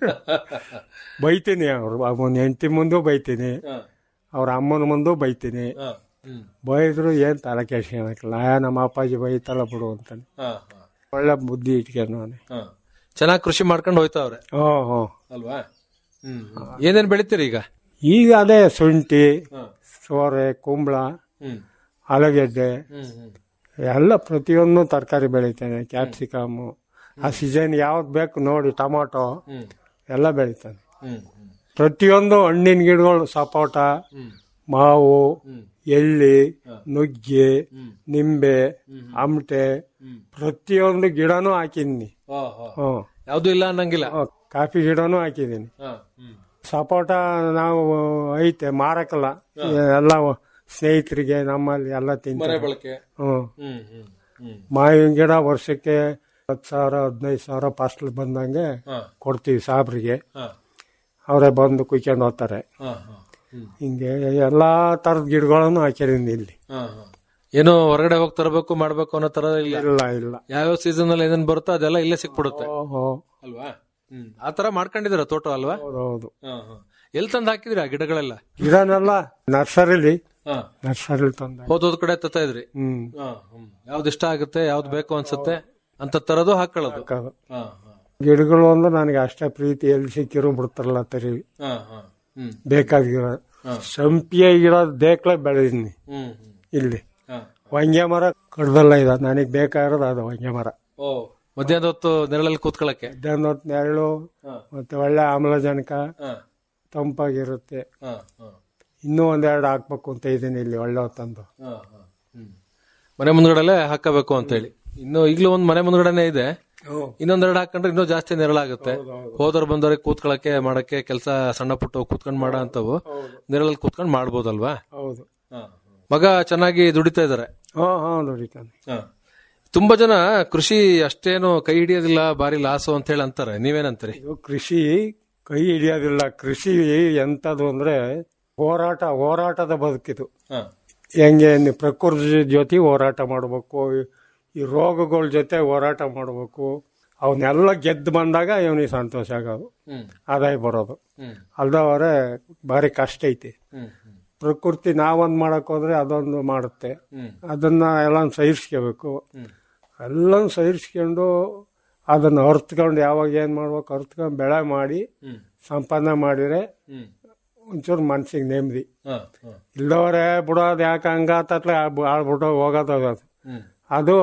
ಬೈತೀನಿ ಅವ್ರು ಅವನ ಹೆಂಡತಿ ಮುಂದೂ ಬೈತೀನಿ ಹಾ. ಅವ್ರ ಅಮ್ಮನ ಮುಂದೂ ಬೈತೀನಿ ಹಾ. ಹ್ಮ್. ಬೈದ್ರು ಏನ್ ತಲೆ ಕೆಡ್ಸ್ಕೊಳಕಿಲ್ಲ ಆ, ನಮ್ಮ ಅಪ್ಪಾಜಿ ಬೈತಲ್ಲ ಬಿಡು ಅಂತಾನೆ ಹಾ, ಹಾ. ಒಳ್ಳೆ ಬುದ್ಧಿ ಇಟ್ಕೊಂಡು ಅವನೇ ಹಾ. ಚೆನ್ನಾಗ್ ಕೃಷಿ ಮಾಡ್ಕೊಂಡು ಹೋಯ್ತಾವ್ರೆ ಹ್ಞೂ ಹ್ಞೂ ಅಲ್ವಾ ಹ್ಮ್ ಹ್ಮ್. ಏನೇನ್ ಬೆಳಿತೀರಿ ಈಗ ಈಗ ಅದೇ ಶುಂಠಿ ಹಾ. ಸೋರೆ ಕುಂಬಳ ಹ್ಮ್ ಆಲೂಗೆಡ್ಡೆ ಎಲ್ಲ ಪ್ರತಿಯೊಂದು ತರಕಾರಿ ಬೆಳಿತಾನೆ ಕ್ಯಾಪ್ಸಿಕಮ್ಮು ಆ ಸೀಸನ್ ಯಾವ್ದು ಬೇಕು ನೋಡಿ ಟೊಮಾಟೊ ಎಲ್ಲ ಬೆಳಿತಾನೆ ಪ್ರತಿಯೊಂದು ಹಣ್ಣಿನ ಗಿಡಗಳು ಸಪೋಟ ಮಾವು ಎಳ್ಳಿ ನುಗ್ಗೆ ನಿಂಬೆ ಆಮಟೆ ಪ್ರತಿಯೊಂದು ಗಿಡನೂ ಹಾಕಿದ್ದೀನಿ ಹ್ಮ್ ಯಾವ್ದು ಇಲ್ಲ ಅನ್ನಂಗಿಲ್ಲ ಕಾಫಿ ಗಿಡನೂ ಹಾಕಿದ್ದೀನಿ ಸಪೋಟ ನಾವು ಐತೆ ಮಾರಕಲ್ಲ ಎಲ್ಲ ಸ್ನೇಹಿತರಿಗೆ ನಮ್ಮಲ್ಲಿ ಎಲ್ಲ ಮನೆ ತಿಂತಾರೆ ಬಳಕೆ ಹ್ಮ್ ಹ್ಮ್ ಹ್ಮ್ ಹ್ಮ್ ಮಾವಿನ ಗಿಡ ವರ್ಷಕ್ಕೆ ಹತ್ತು ಸಾವಿರ ಹದಿನೈದು ಸಾವಿರ ಫಸ್ಲ್ ಬಂದಂಗೆ ಹಾ. ಕೊಡ್ತೀವಿ ಸಾಬ್ರಿಗೆ ಹಾ. ಅವರೇ ಬಂದು ಕುಯ್ಕೊಂಡು ಹೋಗ್ತಾರೆ ಹಾ, ಹಾ. ಹ್ಮ್. ಹಿಂಗೆ ಎಲ್ಲಾ ತರದ ಗಿಡಗಳನ್ನು ಹಾಕಿದ್ದೀನಿ ಇಲ್ಲಿ ಹಾ, ಹಾ. ಏನೋ ಹೊರಗಡೆ ಹೋಗಿ ತರಬೇಕು ಮಾಡ್ಬೇಕು ಅನ್ನೋ ತರ ಇಲ್ಲ ಇಲ್ಲ ಇಲ್ಲ ಯಾವ್ಯಾವ ಸೀಸನ್ ಅಲ್ಲಿ ಏನೇನ್ ಬರುತ್ತೋ ಅದೆಲ್ಲ ಇಲ್ಲೇ ಸಿಕ್ಬಿಡುತ್ತೆ ಓಹೋ ಅಲ್ವಾ ಹ್ಮ್ ಆ ತರ ಮಾಡ್ಕೊಂಡಿದ್ದೀರ ತೋಟ ಅಲ್ವಾ ಹೌದು ಹಾ, ಹಾ. ಎಲ್ ತಂದ್ ಹಾಕಿದ್ರಿ ಆ ಗಿಡಗಳೆಲ್ಲ ಗಿಡನೆಲ್ಲ ನರ್ಸರಿಲಿ ಹಾ. ನರ್ಸರಿಲಿ ತಂದ ಹೋದೋದ್ ಕಡೆ ತತ್ತಾ ಇದ್ರಿ ಹ್ಮ್ ಹಾ, ಹ್ಮ್. ಯಾವ್ದು ಇಷ್ಟ ಆಗುತ್ತೆ ಯಾವ್ದು ಬೇಕು ಅನ್ಸುತ್ತೆ ಅಂತ ತರದು ಹಾಕೊಳ್ಳೋದು ಹಾಕೋದು. ಹಾ, ಹಾ. ಗಿಡಗಳು ಅಂದ್ರೆ ನನಗೆ ಅಷ್ಟೇ ಪ್ರೀತಿ ಎಲ್ಲಿ ಸಿಕ್ಕಿರೋ ಬಿಡ್ತಾರಲ್ಲ ತರಿ ಹಾ, ಹಾ. ಹ್ಮ್ ಬೇಕಾದ ಗಿಡ ಹಾ. ಸಂಪಿಗೆ ಗಿಡ ದೇಕ್ಲೆ ಬೆಳೆದೀನಿ ಹ್ಮ್ ಹ್ಮ್. ಇಲ್ಲಿ ಹಾ. ಹೊಂಗೆ ಮರ ಕಡ್ದಲ್ಲ ಇದೆ ನನಗೆ ಬೇಕಾಗಿರೋದು ಅದು ಹೊಂಗೆ ಮರ ಓ ಮಧ್ಯಾಹ್ನದ ಹೊತ್ತು ನೆರಳಲ್ಲಿ ಕೂತ್ಕೊಳ್ಳಕ್ಕೆ ಮಧ್ಯಾಹ್ನ ಹೊತ್ತು ನೆರಳು ಹಾ. ಮತ್ತೆ ಒಳ್ಳೆ ಆಮ್ಲಜನಕ ಹಾ. ತಂಪಾಗಿರುತ್ತೆ ಹಾ, ಹಾ. ಇನ್ನೂ ಒಂದೆರಡು ಹಾಕ್ಬೇಕು ಅಂತ ಇದ್ದೀನಿ ಇಲ್ಲಿ ಒಳ್ಳೆ ಹೊತ್ತಂದು ಹಾ, ಹಾ. ಹ್ಮ್. ಮನೆ ಮುಂದ್ಗಡೆಲೆ ಹಾಕಬೇಕು ಅಂತ ಹೇಳಿ ಇನ್ನು ಈಗಲೂ ಒಂದ್ ಮನೆ ಮುಂದ್ಗಡೆನೆ ಇದೆ ಇನ್ನೊಂದೆರಡು ಹಾಕೊಂಡ್ರೆ ಇನ್ನೂ ಜಾಸ್ತಿ ನೆರಳಾಗುತ್ತೆ ಹೋದವ್ರು ಬಂದವ್ರಿಗೆ ಕೂತ್ಕೊಳಕ್ಕೆ ಮಾಡಕ್ಕೆ ಕೆಲಸ ಸಣ್ಣ ಪುಟ್ಟ ಕೂತ್ಕೊಂಡ್ ಮಾಡ ಅಂತವು ನೆರಳಲ್ಲಿ ಕೂತ್ಕೊಂಡ್ ಮಾಡ್ಬೋದಲ್ವಾ ಹೌದು ಮಗ ಚೆನ್ನಾಗಿ ದುಡಿತಾ ಇದಾರೆ ಹಾ ಹಾ ನೋಡಿತಾನೆ ತುಂಬಾ ಜನ ಕೃಷಿ ಅಷ್ಟೇನು ಕೈ ಹಿಡಿಯೋದಿಲ್ಲ ಬಾರಿ ಲಾಸು ಅಂತ ಹೇಳಿ ಅಂತಾರೆ ನೀವೇನಂತೀರಿ ಇದು ಕೃಷಿ ಕೈ ಹಿಡಿಯೋದಿಲ್ಲ ಕೃಷಿ ಎಂತದು ಅಂದ್ರೆ ಹೋರಾಟ ಹೋರಾಟದ ಬದುಕಿದು ಹಾ. ಹೆಂಗೆ ನೀವು ಪ್ರಕೃತಿ ಜೊತೆ ಹೋರಾಟ ಮಾಡಬೇಕು ಈ ರೋಗಗಳ ಜೊತೆ ಹೋರಾಟ ಮಾಡಬೇಕು ಅವನ್ನೆಲ್ಲ ಗೆದ್ದು ಬಂದಾಗ ಇವನಿಗೆ ಸಂತೋಷ ಆಗೋದು ಹ್ಮ್. ಆದಾಯ ಬರೋದು ಹ್ಮ್. ಅಲ್ದವರೆ ಭಾರಿ ಕಷ್ಟ ಐತಿ ಹ್ಮ್. ಪ್ರಕೃತಿ ನಾವೊಂದು ಮಾಡಕ್ ಹೋದ್ರೆ ಅದೊಂದು ಮಾಡುತ್ತೆ ಹ್ಮ್. ಅದನ್ನ ಎಲ್ಲ ಸಹಿಸ್ಕೋಬೇಕು ಹ್ಮ್. ಎಲ್ಲ ಸಹಿಸ್ಕೊಂಡು ಅದನ್ನ ಅರ್ತ್ಕೊಂಡು ಯಾವಾಗ ಏನ್ ಮಾಡ್ಬೇಕು ಅರ್ತ್ಕೊಂಡು ಬೆಳೆ ಮಾಡಿ ಹ್ಮ್. ಸಂಪಾದನೆ ಮಾಡಿದ್ರೆ ಹ್ಮ್. ಒಂಚೂರು ಮನ್ಸಿಗೆ ನೆಮ್ಮದಿ ಹಾ, ಹಾ. ಇಲ್ದವ್ರೆ ಬಿಡೋದು ಯಾಕೆ ಹಂಗಾತತ್ಲೆ ಆಳ್ಬಿಟ್ಟು ಹೋಗೋದು ಅದು ಹ್ಮ್. ಅದು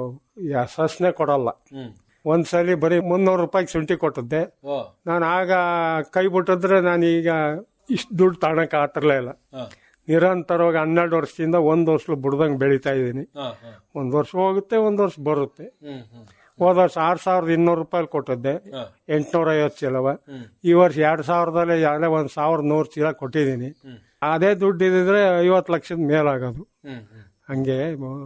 ಯಶಸ್ನೇ ಕೊಡಲ್ಲ ಹ್ಮ್. ಒಂದ್ಸಲಿ ಬರೀ ಮುನ್ನೂರು ರೂಪಾಯಿ ಶುಂಠಿ ಕೊಟ್ಟಿದ್ದೆ ಓ. ನಾನು ಆಗ ಕೈ ಬಿಟ್ಟಿದ್ರೆ ನಾನು ಈಗ ಇಷ್ಟು ದುಡ್ಡು ತಗೊಳಕ್ ಆಗ್ತಿರ್ಲೇ ಇಲ್ಲ ಹಾ. ನಿರಂತರವಾಗಿ ಹನ್ನೆರಡು ವರ್ಷದಿಂದ ಒಂದ್ ವರ್ಷ ಬಿಡ್ದಂಗೆ ಬೆಳೀತಾ ಇದ್ದೀನಿ ಹಾ, ಹಾ. ಒಂದ್ ವರ್ಷ ಹೋಗುತ್ತೆ ಒಂದ್ ವರ್ಷ ಬರುತ್ತೆ ಹ್ಮ್, ಹ್ಮ್. ಹೋದ ವರ್ಷ ಆರ್ ಸಾವಿರದ ಇನ್ನೂರು ರೂಪಾಯಿ ಕೊಟ್ಟಿದ್ದೆ ಹಾ. ಎಂಟ್ನೂರ ಐವತ್ತು ಚೀಲವ ಹ್ಮ್. ಈ ವರ್ಷ ಎರಡ್ ಸಾವಿರದಲ್ಲಿ ಯಾವ್ದೇ ಒಂದ್ ಸಾವಿರದ ನೂರು ಚೀಲ ಕೊಟ್ಟಿದ್ದೀನಿ ಅದೇ ದುಡ್ಡು ಇದ್ದಿದ್ರೆ ಐವತ್ತು ಲಕ್ಷದ ಮೇಲಾಗೋದು ಹ್ಮ್, ಹ್ಮ್. ಹಂಗೆ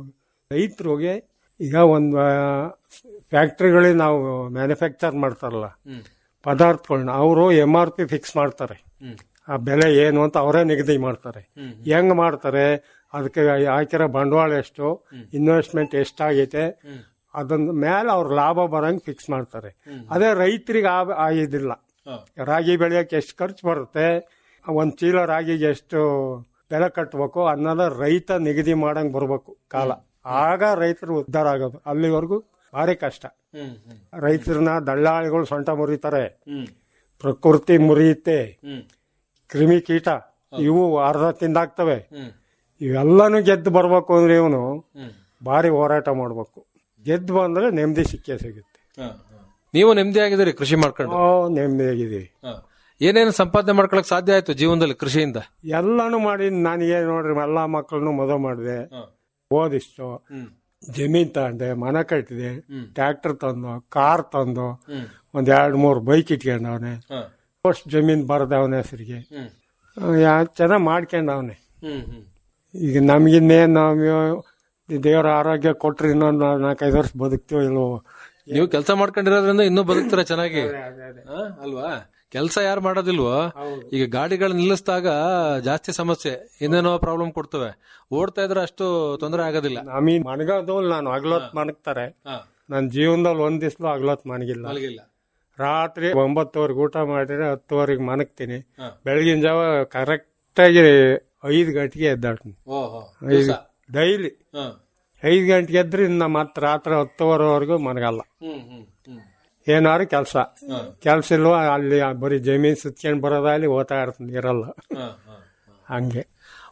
ರೈತರಿಗೆ ಈಗ ಒಂದು ಫ್ಯಾಕ್ಟ್ರಿಗಳಿಗೆ ನಾವು ಮ್ಯಾನುಫ್ಯಾಕ್ಚರ್ ಮಾಡ್ತಾರಲ್ಲ ಹ್ಮ್. ಪದಾರ್ಥಗಳನ್ನ ಅವರು ಎಂ ಆರ್ ಪಿ ಫಿಕ್ಸ್ ಮಾಡ್ತಾರೆ ಹ್ಮ್. ಆ ಬೆಲೆ ಏನು ಅಂತ ಅವರೇ ನಿಗದಿ ಮಾಡ್ತಾರೆ ಹ್ಮ್. ಹೆಂಗ್ ಮಾಡ್ತಾರೆ ಅದಕ್ಕೆ ಹಾಕಿರೋ ಬಂಡವಾಳ ಎಷ್ಟು ಇನ್ವೆಸ್ಟ್ಮೆಂಟ್ ಎಷ್ಟಾಗೈತೆ ಹ್ಮ್. ಅದನ್ನ ಮೇಲೆ ಅವ್ರ ಲಾಭ ಬರಂಗ್ ಫಿಕ್ಸ್ ಮಾಡ್ತಾರೆ ಹ್ಮ್. ಅದೇ ರೈತರಿಗೆ ಆಗಿದ್ದಿಲ್ಲ ಹಾ. ರಾಗಿ ಬೆಳೆಯಕ್ಕೆ ಎಷ್ಟು ಖರ್ಚು ಬರುತ್ತೆ ಒಂದ್ ಚೀಲ ರಾಗಿಗೆ ಎಷ್ಟು ಬೆಲೆ ಕಟ್ಟಬೇಕು ಅನ್ನೋದ ರೈತ ನಿಗದಿ ಮಾಡಂಗ್ ಬರ್ಬೇಕು ಕಾಲ ಆಗ ರೈತರು ಉದ್ಧಾರ ಆಗೋದು ಅಲ್ಲಿವರೆಗೂ ಭಾರಿ ಕಷ್ಟ ಹ್ಮ್, ಹ್ಮ್. ರೈತರನ್ನ ದಳ್ಳಾಳಿಗಳು ಸೊಂಟ ಮುರಿತಾರೆ ಹ್ಮ್. ಪ್ರಕೃತಿ ಮುರಿಯುತ್ತೆ ಹ್ಮ್. ಕ್ರಿಮಿ ಕೀಟ ಇವು ಅರ್ಧ ತಿಂದಾಕ್ತವೆ ಹ್ಮ್. ಇವೆಲ್ಲನೂ ಗೆದ್ದು ಬರ್ಬೇಕು ಅಂದ್ರೆ ಇವನು ಹ್ಮ್. ಭಾರಿ ಹೋರಾಟ ಮಾಡ್ಬೇಕು ಗೆದ್ದು ಬಂದ್ರೆ ನೆಮ್ಮದಿ ಸಿಕ್ಕೇ ಸಿಗುತ್ತೆ ಹಾ, ಹಾ. ನೀವು ನೆಮ್ಮದಿ ಆಗಿದ್ದೀರಿ ಕೃಷಿ ಮಾಡ್ಕೊಂಡು ಓ ನೆಮ್ಮದಿಯಾಗಿದ್ದೀವಿ ಹಾ. ಏನೇನು ಸಂಪಾದನೆ ಮಾಡ್ಕೊಳಕ್ ಸಾಧ್ಯ ಆಯ್ತು ಜೀವನದಲ್ಲಿ ಕೃಷಿಯಿಂದ ಎಲ್ಲಾನು ಮಾಡಿ ನನಗೆ ನೋಡ್ರಿ ಎಲ್ಲಾ ಮಕ್ಕಳನ್ನು ಮದುವೆ ಮಾಡಿದೆ ಓದಿಷ್ಟು ಹ್ಮ್. ಜಮೀನ್ ತಗೊಂಡೆ ಮನೆ ಕಟ್ಟಿದೆ ಹ್ಮ್. ಟ್ರ್ಯಾಕ್ಟರ್ ತಂದು ಕಾರ್ ತಂದು ಹ್ಮ್. ಒಂದ್ ಎರಡ್ ಮೂರು ಬೈಕ್ ಇಟ್ಕೊಂಡವನೆ ಹಾ. ಅಷ್ಟು ಜಮೀನ್ ಬರದ ಅವನ ಹೆಸರಿಗೆ ಹ್ಮ್. ಚೆನ್ನಾಗಿ ಮಾಡ್ಕೊಂಡವನೆ ಹ್ಮ್, ಹ್ಮ್. ಈಗ ನಮ್ಗಿನ್ನೇನ್ ನಾವು ದೇವರ ಆರೋಗ್ಯ ಕೊಟ್ರೆ ಇನ್ನೊಂದು ನಾಲ್ಕೈದು ವರ್ಷ ಬದುಕ್ತೀವೋ ಇಲ್ವೋ ನೀವು ಕೆಲಸ ಮಾಡ್ಕೊಂಡಿರೋದ್ರಿಂದ ಇನ್ನೂ ಬದುಕ್ತೀರ ಚೆನ್ನಾಗಿ ಆ, ಅಲ್ವಾ ಕೆಲಸ ಯಾರು ಮಾಡೋದಿಲ್ವೋ ಈಗ ಗಾಡಿಗಳು ನಿಲ್ಲಿಸಿದಾಗ ಜಾಸ್ತಿ ಸಮಸ್ಯೆ ಏನೇನೋ ಪ್ರಾಬ್ಲಮ್ ಕೊಡ್ತವೆ ಓಡ್ತಾ ಇದ್ರೆ ಅಷ್ಟು ತೊಂದರೆ ಆಗೋದಿಲ್ಲ ನಮೀನ್ ಮನಗೋದು ನಾನು ಹಗ್ಲೊತ್ ಮನಗ್ತಾರೆ ಹಾ. ನನ್ನ ಜೀವನದಲ್ಲಿ ಒಂದ್ ದಿವ್ಸಲು ಹಗ್ಲೊತ್ ಮನಗಿಲ್ಲ ಮಲಗಿಲ್ಲ ರಾತ್ರಿ ಒಂಬತ್ತುವರೆಗೆ ಊಟ ಮಾಡಿದ್ರೆ ಹತ್ತುವರೆಗೆ ಮನಗ್ತೀನಿ ಹಾ. ಬೆಳಗಿನ ಜಾವ ಕರೆಕ್ಟ್ ಆಗಿ ಐದು ಗಂಟೆಗೆ ಎದ್ದಾಡ್ತೀನಿ ಓಹೋ ಐದು ಡೈಲಿ ಹಾ. ಐದು ಗಂಟೆಗೆ ಎದ್ರೆ ಇನ್ನ ಮತ್ತೆ ರಾತ್ರಿ ಹತ್ತುವರೆವರೆಗೂ ಮನಗಲ್ಲ ಹ್ಮ್ ಹ್ಮ್ ಹ್ಮ್ ಏನಾರು ಕೆಲಸ ಕೆಲಸ ಇಲ್ವಾ ಅಲ್ಲಿ ಬರೀ ಜಮೀನ್ ಸುತ್ಕೊಂಡ್ ಬರೋದಾಗ್ಲಿ ಓದ್ತಾ ಇರ್ತೀನಿ ಇರಲ್ಲ ಹಾ, ಹಾ. ಹಂಗೆ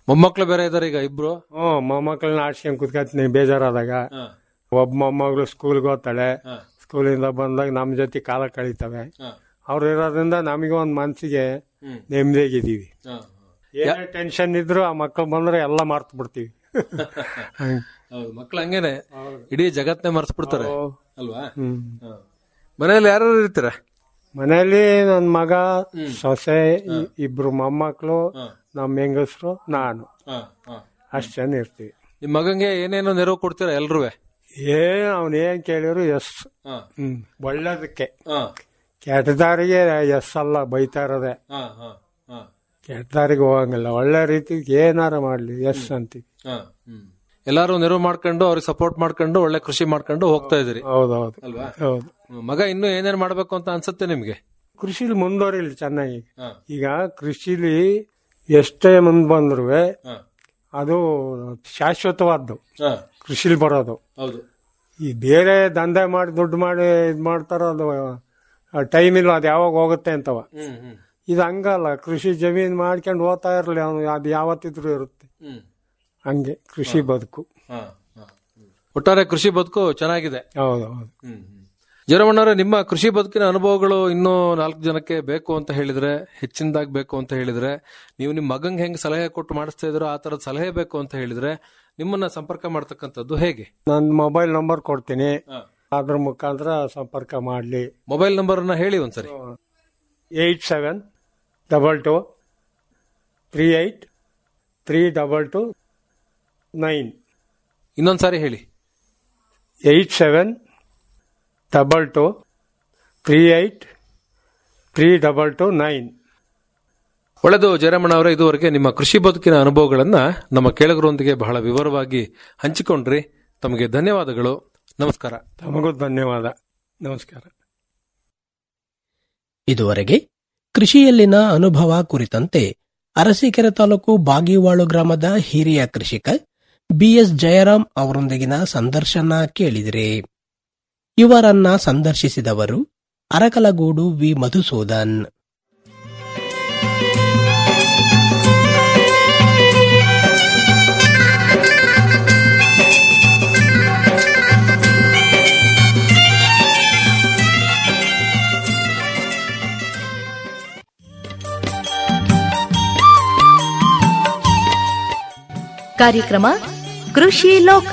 ಮೊಮ್ಮಕ್ಳು ಬೇರೆ ಇದಾರೆ ಈಗ ಇಬ್ರು ಹ್ಞೂ ಮೊಮ್ಮಕ್ಕಳನ್ನ ಆಡ್ಸ್ಕೊಂಡ್ ಕುತ್ಕೊತೀನಿ ಬೇಜಾರಾದಾಗ ಒಬ್ಬ ಮೊಮ್ಮಗಳು ಸ್ಕೂಲ್ಗೆ ಹೋಗ್ತಾಳೆ ಸ್ಕೂಲಿಂದ ಬಂದಾಗ ನಮ್ಮ ಜೊತೆ ಕಾಲ ಕಳೀತವೆ ಅವ್ರು ಇರೋದ್ರಿಂದ ನಮಗೆ ಒಂದು ಮನ್ಸಿಗೆ ನೆಮ್ಮದಿಯಾಗಿದ್ದೀವಿ ಏನೇ ಟೆನ್ಷನ್ ಇದ್ರು ಆ ಮಕ್ಕಳು ಬಂದ್ರೆ ಎಲ್ಲ ಮರ್ತು ಬಿಡ್ತೀವಿ ಹೌದು ಮಕ್ಳು ಹಂಗೇನೆ ಇಡೀ ಜಗತ್ನೇ ಮರ್ಸ್ಬಿಡ್ತಾರೆ ಅಲ್ವಾ ಹ್ಮ್. ಹ. ಮನೇಲಿ ಯಾರು ಇರ್ತೀರ ಮನೆಯಲ್ಲಿ ನನ್ನ ಮಗ ಸೊಸೆ ಇ- ಇಬ್ರು ಮೊಮ್ಮಕ್ಕಳು ನಮ್ಮ ಹೆಂಗಸರು ನಾನು ಅಷ್ಟು ಜನ ಇರ್ತೀವಿ ನಿಮ್ ಮಗಂಗೆ ಏನೇನೋ ನೆರವು ಕೊಡ್ತೀರಾ ಎಲ್ರೂ ಏನ್ ಅವ್ನ ಏನ್ ಕೇಳಿದ್ರು ಎಸ್ ಹ್ಮ್ ಒಳ್ಳೇದಕ್ಕೆ ಕೆಟ್ಟದಾರಿಗೆ ಎಸ್ ಅಲ್ಲ ಬೈತಾ ಇರೋದೆ ಕೆಟ್ಟದಾರಿಗೆ ಹೋಗಂಗಿಲ್ಲ ಒಳ್ಳೆ ರೀತಿಗೆ ಏನಾರ ಮಾಡ್ಲಿ ಎಸ್ ಅಂತೀವಿ ಎಲ್ಲಾರು ನೆರವು ಮಾಡ್ಕೊಂಡು ಅವ್ರಿಗೆ ಸಪೋರ್ಟ್ ಮಾಡ್ಕೊಂಡು ಒಳ್ಳೆ ಕೃಷಿ ಮಾಡ್ಕೊಂಡು ಹೋಗ್ತಾ ಇದೀರಿ ಹೌದೌದು ಅಲ್ವಾ ಹೌದು ಹ್ಮ್. ಮಗ ಇನ್ನು ಏನೇನ್ ಮಾಡ್ಬೇಕು ಅಂತ ಅನ್ಸುತ್ತೆ ನಿಮ್ಗೆ ಕೃಷಿಲಿ ಮುಂದುವರಿಲಿ ಚೆನ್ನಾಗಿ ಈಗ ಕೃಷಿಲಿ ಎಷ್ಟೇ ಮುಂದ್ ಬಂದ್ರು ಅದು ಶಾಶ್ವತವಾದ್ದು ಕೃಷಿಲಿ ಬರೋದು ಹೌದು ಈ ಬೇರೆ ದಂಧೆ ಮಾಡಿ ದುಡ್ಡು ಮಾಡಿ ಇದ್ ಮಾಡ್ತಾರ ಅದು ಟೈಮ್ ಇಲ್ಲ ಅದು ಯಾವಾಗ ಹೋಗುತ್ತೆ ಅಂತವ ಇದು ಹಂಗಲ್ಲ ಕೃಷಿ ಜಮೀನ್ ಮಾಡ್ಕೊಂಡು ಹೋಗ್ತಾ ಇರ್ಲಿ ಅವನು ಅದು ಯಾವತ್ತಿದ್ರು ಇರುತ್ತೆ ಹಂಗೆ ಕೃಷಿ ಬದುಕು ಒಟ್ಟಾರೆ ಕೃಷಿ ಬದುಕು ಚೆನ್ನಾಗಿದೆ ಹೌದು ಹೌದು ಜಯರಮಣ್ಣವ್ರೆ ನಿಮ್ಮ ಕೃಷಿ ಬದುಕಿನ ಅನುಭವಗಳು ಇನ್ನೂ ನಾಲ್ಕು ಜನಕ್ಕೆ ಬೇಕು ಅಂತ ಹೇಳಿದ್ರೆ ಹೆಚ್ಚಿನದಾಗಿ ಬೇಕು ಅಂತ ಹೇಳಿದ್ರೆ ನೀವು ನಿಮ್ಮ ಮಗಂಗೆ ಹೆಂಗ್ ಸಲಹೆ ಕೊಟ್ಟು ಮಾಡಿಸ್ತಾ ಇದ್ರೋ ಆ ತರದ ಸಲಹೆ ಬೇಕು ಅಂತ ಹೇಳಿದ್ರೆ ನಿಮ್ಮನ್ನ ಸಂಪರ್ಕ ಮಾಡ್ತಕ್ಕಂಥದ್ದು ಹೇಗೆ ನನ್ನ ಮೊಬೈಲ್ ನಂಬರ್ ಕೊಡ್ತೀನಿ ಅದ್ರ ಮುಖಾಂತರ ಸಂಪರ್ಕ ಮಾಡಲಿ ಮೊಬೈಲ್ ನಂಬರ್ ಅನ್ನ ಹೇಳಿ ಒಂದ್ಸರಿ eight seven double two three eight three double two nine ಇನ್ನೊಂದ್ಸಾರಿ ಹೇಳಿ eight seven double two three eight three double two nine ಒಳ್ಳೆದು ಜಯರಮಣ ಅವರೇ ಇದುವರೆಗೆ ನಿಮ್ಮ ಕೃಷಿ ಬದುಕಿನ ಅನುಭವಗಳನ್ನ ನಮ್ಮ ಕೇಳಗರೊಂದಿಗೆ ಬಹಳ ವಿವರವಾಗಿ ಹಂಚಿಕೊಂಡ್ರಿ ತಮಗೆ ಧನ್ಯವಾದಗಳು ನಮಸ್ಕಾರ ತಮಗೂ ಧನ್ಯವಾದ ನಮಸ್ಕಾರ ಇದುವರೆಗೆ ಕೃಷಿಯಲ್ಲಿನ ಅನುಭವ ಕುರಿತಂತೆ ಅರಸೀಕೆರೆ ತಾಲೂಕು ಬಾಗಿವಾಳು ಗ್ರಾಮದ ಹಿರಿಯ ಕೃಷಿಕ ಬಿಎಸ್ ಜಯರಾಮ್ ಅವರೊಂದಿಗಿನ ಸಂದರ್ಶನ ಕೇಳಿದಿರಿ ಇವರನ್ನ ಸಂದರ್ಶಿಸಿದವರು ಅರಕಲಗೂಡು ವಿ ಮಧುಸೂದನ್ ಕಾರ್ಯಕ್ರಮ ಕೃಷಿ ಲೋಕ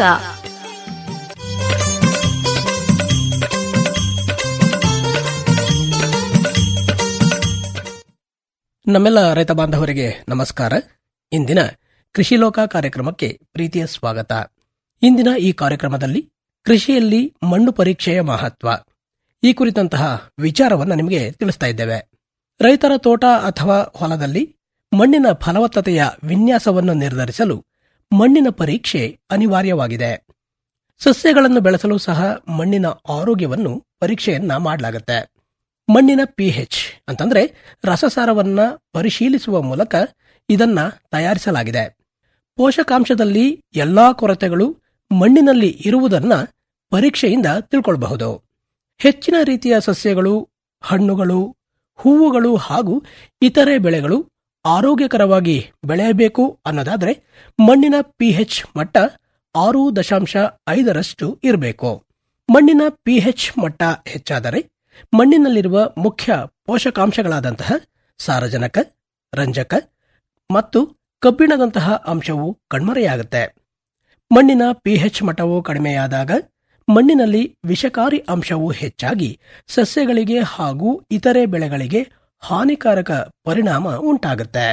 ನಮ್ಮೆಲ್ಲ ರೈತ ಬಾಂಧವರಿಗೆ ನಮಸ್ಕಾರ ಇಂದಿನ ಕೃಷಿ ಲೋಕ ಕಾರ್ಯಕ್ರಮಕ್ಕೆ ಪ್ರೀತಿಯ ಸ್ವಾಗತ ಇಂದಿನ ಈ ಕಾರ್ಯಕ್ರಮದಲ್ಲಿ ಕೃಷಿಯಲ್ಲಿ ಮಣ್ಣು ಪರೀಕ್ಷೆಯ ಮಹತ್ವ ಈ ಕುರಿತಂತಹ ವಿಚಾರವನ್ನು ನಿಮಗೆ ತಿಳಿಸ್ತಾ ಇದ್ದೇವೆ ರೈತರ ತೋಟ ಅಥವಾ ಹೊಲದಲ್ಲಿ ಮಣ್ಣಿನ ಫಲವತ್ತತೆಯ ವಿನ್ಯಾಸವನ್ನು ನಿರ್ಧರಿಸಲು ಮಣ್ಣಿನ ಪರೀಕ್ಷೆ ಅನಿವಾರ್ಯವಾಗಿದೆ ಸಸ್ಯಗಳನ್ನು ಬೆಳೆಸಲು ಸಹ ಮಣ್ಣಿನ ಆರೋಗ್ಯವನ್ನು ಪರೀಕ್ಷೆಯನ್ನ ಮಾಡಲಾಗುತ್ತೆ ಮಣ್ಣಿನ ಪಿಎಚ್ ಅಂತಂದ್ರೆ ರಸಸಾರವನ್ನ ಪರಿಶೀಲಿಸುವ ಮೂಲಕ ಇದನ್ನ ತಯಾರಿಸಲಾಗಿದೆ ಪೋಷಕಾಂಶದಲ್ಲಿ ಎಲ್ಲಾ ಕೊರತೆಗಳು ಮಣ್ಣಿನಲ್ಲಿ ಇರುವುದನ್ನ ಪರೀಕ್ಷೆಯಿಂದ ತಿಳ್ಕೊಳ್ಬಹುದು ಹೆಚ್ಚಿನ ರೀತಿಯ ಸಸ್ಯಗಳು ಹಣ್ಣುಗಳು ಹೂವುಗಳು ಹಾಗೂ ಇತರೆ ಬೆಳೆಗಳು ಆರೋಗ್ಯಕರವಾಗಿ ಬೆಳೆಯಬೇಕು ಅನ್ನೋದಾದ್ರೆ ಮಣ್ಣಿನ ಪಿಎಚ್ ಮಟ್ಟ ಆರು ದಶಾಂಶ ಐದರಷ್ಟು ಇರಬೇಕು ಮಣ್ಣಿನ ಪಿಎಚ್ ಮಟ್ಟ ಹೆಚ್ಚಾದರೆ ಮಣ್ಣಿನಲ್ಲಿರುವ ಮುಖ್ಯ ಪೋಷಕಾಂಶಗಳಾದಂತಹ ಸಾರಜನಕ ರಂಜಕ ಮತ್ತು ಕಬ್ಬಿಣದಂತಹ ಅಂಶವು ಕಣ್ಮರೆಯಾಗುತ್ತೆ ಮಣ್ಣಿನ ಪಿಎಚ್ ಮಟ್ಟವು ಕಡಿಮೆಯಾದಾಗ ಮಣ್ಣಿನಲ್ಲಿ ವಿಷಕಾರಿ ಅಂಶವು ಹೆಚ್ಚಾಗಿ ಸಸ್ಯಗಳಿಗೆ ಹಾಗೂ ಇತರೆ ಬೆಳೆಗಳಿಗೆ ಹಾನಿಕಾರಕ ಪರಿಣಾಮ ಉಂಟಾಗುತ್ತೆ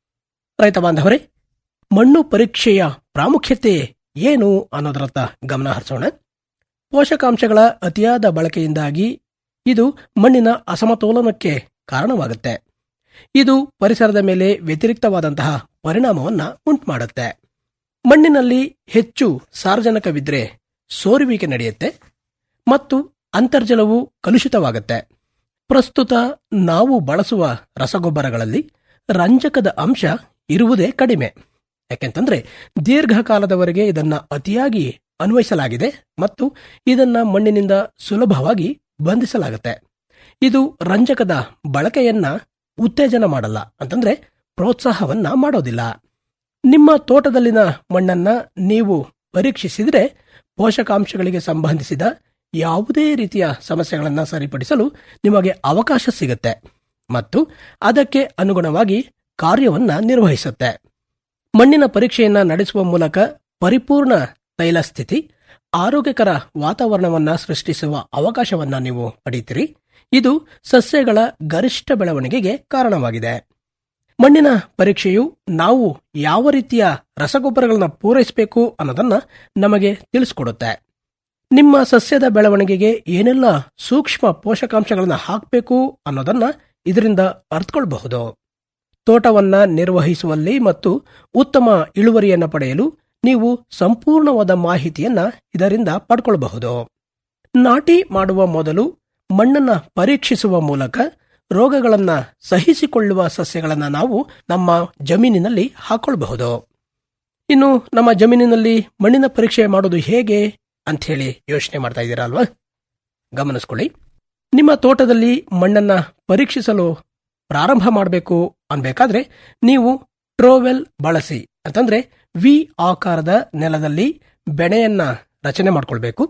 ರೈತ ಬಾಂಧವರೇ ಮಣ್ಣು ಪರೀಕ್ಷೆಯ ಪ್ರಾಮುಖ್ಯತೆ ಏನು ಅನ್ನೋದರತ್ತ ಗಮನ ಹರಿಸೋಣ ಪೋಷಕಾಂಶಗಳ ಅತಿಯಾದ ಬಳಕೆಯಿಂದಾಗಿ ಇದು ಮಣ್ಣಿನ ಅಸಮತೋಲನಕ್ಕೆ ಕಾರಣವಾಗುತ್ತೆ ಇದು ಪರಿಸರದ ಮೇಲೆ ವ್ಯತಿರಿಕ್ತವಾದಂತಹ ಪರಿಣಾಮವನ್ನ ಉಂಟುಮಾಡುತ್ತೆ ಮಣ್ಣಿನಲ್ಲಿ ಹೆಚ್ಚು ಸಾರ್ವಜನಿಕವಿದ್ರೆ ಸೋರುವಿಕೆ ನಡೆಯುತ್ತೆ ಮತ್ತು ಅಂತರ್ಜಲವು ಕಲುಷಿತವಾಗುತ್ತೆ ಪ್ರಸ್ತುತ ನಾವು ಬಳಸುವ ರಸಗೊಬ್ಬರಗಳಲ್ಲಿ ರಂಜಕದ ಅಂಶ ಇರುವುದೇ ಕಡಿಮೆ ಯಾಕೆಂತಂದ್ರೆ ದೀರ್ಘಕಾಲದವರೆಗೆ ಇದನ್ನ ಅತಿಯಾಗಿ ಅನ್ವಯಿಸಲಾಗಿದೆ ಮತ್ತು ಇದನ್ನ ಮಣ್ಣಿನಿಂದ ಸುಲಭವಾಗಿ ಬಂಧಿಸಲಾಗುತ್ತೆ ಇದು ರಂಜಕದ ಬಳಕೆಯನ್ನ ಉತ್ತೇಜನ ಮಾಡಲ್ಲ ಅಂತಂದ್ರೆ ಪ್ರೋತ್ಸಾಹವನ್ನ ಮಾಡೋದಿಲ್ಲ ನಿಮ್ಮ ತೋಟದಲ್ಲಿನ ಮಣ್ಣನ್ನ ನೀವು ಪರೀಕ್ಷಿಸಿದರೆ ಪೋಷಕಾಂಶಗಳಿಗೆ ಸಂಬಂಧಿಸಿದ ಯಾವುದೇ ರೀತಿಯ ಸಮಸ್ಯೆಗಳನ್ನು ಸರಿಪಡಿಸಲು ನಿಮಗೆ ಅವಕಾಶ ಸಿಗುತ್ತೆ ಮತ್ತು ಅದಕ್ಕೆ ಅನುಗುಣವಾಗಿ ಕಾರ್ಯವನ್ನ ನಿರ್ವಹಿಸುತ್ತೆ ಮಣ್ಣಿನ ಪರೀಕ್ಷೆಯನ್ನ ನಡೆಸುವ ಮೂಲಕ ಪರಿಪೂರ್ಣ ತೈಲ ಸ್ಥಿತಿ ಆರೋಗ್ಯಕರ ವಾತಾವರಣವನ್ನ ಸೃಷ್ಟಿಸುವ ಅವಕಾಶವನ್ನ ನೀವು ಪಡೆಯುತ್ತೀರಿ ಇದು ಸಸ್ಯಗಳ ಗರಿಷ್ಠ ಬೆಳವಣಿಗೆಗೆ ಕಾರಣವಾಗಿದೆ ಮಣ್ಣಿನ ಪರೀಕ್ಷೆಯು ನಾವು ಯಾವ ರೀತಿಯ ರಸಗೊಬ್ಬರಗಳನ್ನ ಪೂರೈಸಬೇಕು ಅನ್ನೋದನ್ನ ನಮಗೆ ತಿಳಿಸ್ಕೊಡುತ್ತೆ ನಿಮ್ಮ ಸಸ್ಯದ ಬೆಳವಣಿಗೆಗೆ ಏನೆಲ್ಲ ಸೂಕ್ಷ್ಮ ಪೋಷಕಾಂಶಗಳನ್ನ ಹಾಕಬೇಕು ಅನ್ನೋದನ್ನ ಇದರಿಂದ ಅರ್ಥಕೊಳ್ಬಹುದು ತೋಟವನ್ನ ನಿರ್ವಹಿಸುವಲ್ಲಿ ಮತ್ತು ಉತ್ತಮ ಇಳುವರಿಯನ್ನ ಪಡೆಯಲು ನೀವು ಸಂಪೂರ್ಣವಾದ ಮಾಹಿತಿಯನ್ನ ಇದರಿಂದ ಪಡ್ಕೊಳ್ಬಹುದು ನಾಟಿ ಮಾಡುವ ಮೊದಲು ಮಣ್ಣನ್ನ ಪರೀಕ್ಷಿಸುವ ಮೂಲಕ ರೋಗಗಳನ್ನ ಸಹಿಸಿಕೊಳ್ಳುವ ಸಸ್ಯಗಳನ್ನ ನಾವು ನಮ್ಮ ಜಮೀನಿನಲ್ಲಿ ಹಾಕೊಳ್ಬಹುದು ಇನ್ನು ನಮ್ಮ ಜಮೀನಿನಲ್ಲಿ ಮಣ್ಣಿನ ಪರೀಕ್ಷೆ ಮಾಡೋದು ಹೇಗೆ ಅಂತ ಹೇಳಿ ಯೋಚನೆ ಮಾಡ್ತಾ ಇದ್ದೀರಾ ಅಲ್ವಾ ಗಮನಿಸ್ಕೊಳ್ಳಿ ನಿಮ್ಮ ತೋಟದಲ್ಲಿ ಮಣ್ಣನ್ನ ಪರೀಕ್ಷಿಸಲು ಪ್ರಾರಂಭ ಮಾಡಬೇಕು ಅನ್ಬೇಕಾದ್ರೆ ನೀವು ಟ್ರೋವೆಲ್ ಬಳಸಿ ಅಂತಂದ್ರೆ ವಿ ಆಕಾರದ ನೆಲದಲ್ಲಿ ಬೆಣೆಯನ್ನ ರಚನೆ ಮಾಡ್ಕೊಳ್ಬೇಕು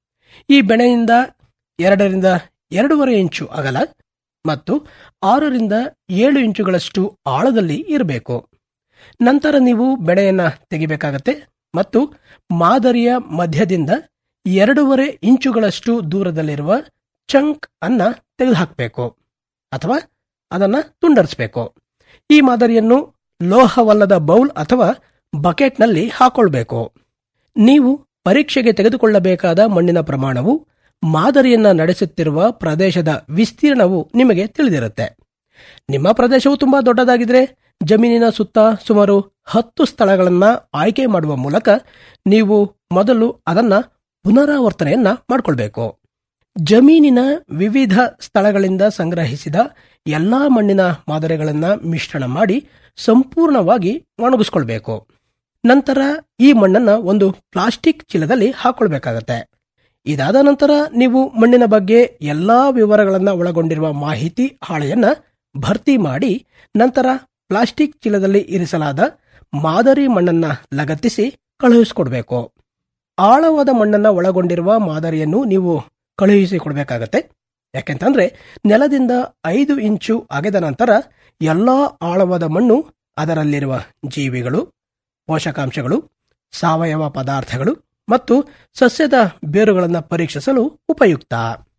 ಈ ಬೆಣೆಯಿಂದ ಎರಡರಿಂದ ಎರಡೂವರೆ ಇಂಚು ಅಗಲ ಮತ್ತು ಆರರಿಂದ ಏಳು ಇಂಚುಗಳಷ್ಟು ಆಳದಲ್ಲಿ ಇರಬೇಕು ನಂತರ ನೀವು ಬೆಳೆಯನ್ನ ತೆಗಿಬೇಕಾಗತ್ತೆ ಮತ್ತು ಮಾದರಿಯ ಮಧ್ಯದಿಂದ ಎರಡೂವರೆ ಇಂಚುಗಳಷ್ಟು ದೂರದಲ್ಲಿರುವ ಚಂಕ್ ಅನ್ನ ತೆಗೆದುಹಾಕಬೇಕು ಅಥವಾ ಅದನ್ನ ತುಂಡರಿಸಬೇಕು ಈ ಮಾದರಿಯನ್ನು ಲೋಹವಲ್ಲದ ಬೌಲ್ ಅಥವಾ ಬಕೆಟ್ನಲ್ಲಿ ಹಾಕೊಳ್ಬೇಕು ನೀವು ಪರೀಕ್ಷೆಗೆ ತೆಗೆದುಕೊಳ್ಳಬೇಕಾದ ಮಣ್ಣಿನ ಪ್ರಮಾಣವು ಮಾದರಿಯನ್ನ ನಡೆಸುತ್ತಿರುವ ಪ್ರದೇಶದ ವಿಸ್ತೀರ್ಣವು ನಿಮಗೆ ತಿಳಿದಿರುತ್ತೆ ನಿಮ್ಮ ಪ್ರದೇಶವು ತುಂಬಾ ದೊಡ್ಡದಾಗಿದ್ರೆ ಜಮೀನಿನ ಸುತ್ತ ಸುಮಾರು ಹತ್ತು ಸ್ಥಳಗಳನ್ನ ಆಯ್ಕೆ ಮಾಡುವ ಮೂಲಕ ನೀವು ಮೊದಲು ಅದನ್ನ ಪುನರಾವರ್ತನೆಯನ್ನ ಮಾಡಿಕೊಳ್ಬೇಕು ಜಮೀನಿನ ವಿವಿಧ ಸ್ಥಳಗಳಿಂದ ಸಂಗ್ರಹಿಸಿದ ಎಲ್ಲಾ ಮಣ್ಣಿನ ಮಾದರಿಗಳನ್ನ ಮಿಶ್ರಣ ಮಾಡಿ ಸಂಪೂರ್ಣವಾಗಿ ಒಣಗಿಸ್ಕೊಳ್ಬೇಕು ನಂತರ ಈ ಮಣ್ಣನ್ನ ಒಂದು ಪ್ಲಾಸ್ಟಿಕ್ ಚೀಲದಲ್ಲಿ ಹಾಕೊಳ್ಬೇಕಾಗತ್ತೆ ಇದಾದ ನಂತರ ನೀವು ಮಣ್ಣಿನ ಬಗ್ಗೆ ಎಲ್ಲಾ ವಿವರಗಳನ್ನ ಒಳಗೊಂಡಿರುವ ಮಾಹಿತಿ ಹಾಳೆಯನ್ನ ಭರ್ತಿ ಮಾಡಿ ನಂತರ ಪ್ಲಾಸ್ಟಿಕ್ ಚೀಲದಲ್ಲಿ ಇರಿಸಲಾದ ಮಾದರಿ ಮಣ್ಣನ್ನ ಲಗತ್ತಿಸಿ ಕಳುಹಿಸಿಕೊಡ್ಬೇಕು ಆಳವಾದ ಮಣ್ಣನ್ನ ಒಳಗೊಂಡಿರುವ ಮಾದರಿಯನ್ನು ನೀವು ಕಳುಹಿಸಿ ಕೊಡಬೇಕಾಗತ್ತೆ ಯಾಕೆಂತಂದ್ರೆ ನೆಲದಿಂದ ಐದು ಇಂಚು ಅಗೆದ ನಂತರ ಎಲ್ಲಾ ಆಳವಾದ ಮಣ್ಣು ಅದರಲ್ಲಿರುವ ಜೀವಿಗಳು ಪೋಷಕಾಂಶಗಳು ಸಾವಯವ ಪದಾರ್ಥಗಳು ಮತ್ತು ಸಸ್ಯದ ಬೇರುಗಳನ್ನು ಪರೀಕ್ಷಿಸಲು ಉಪಯುಕ್ತ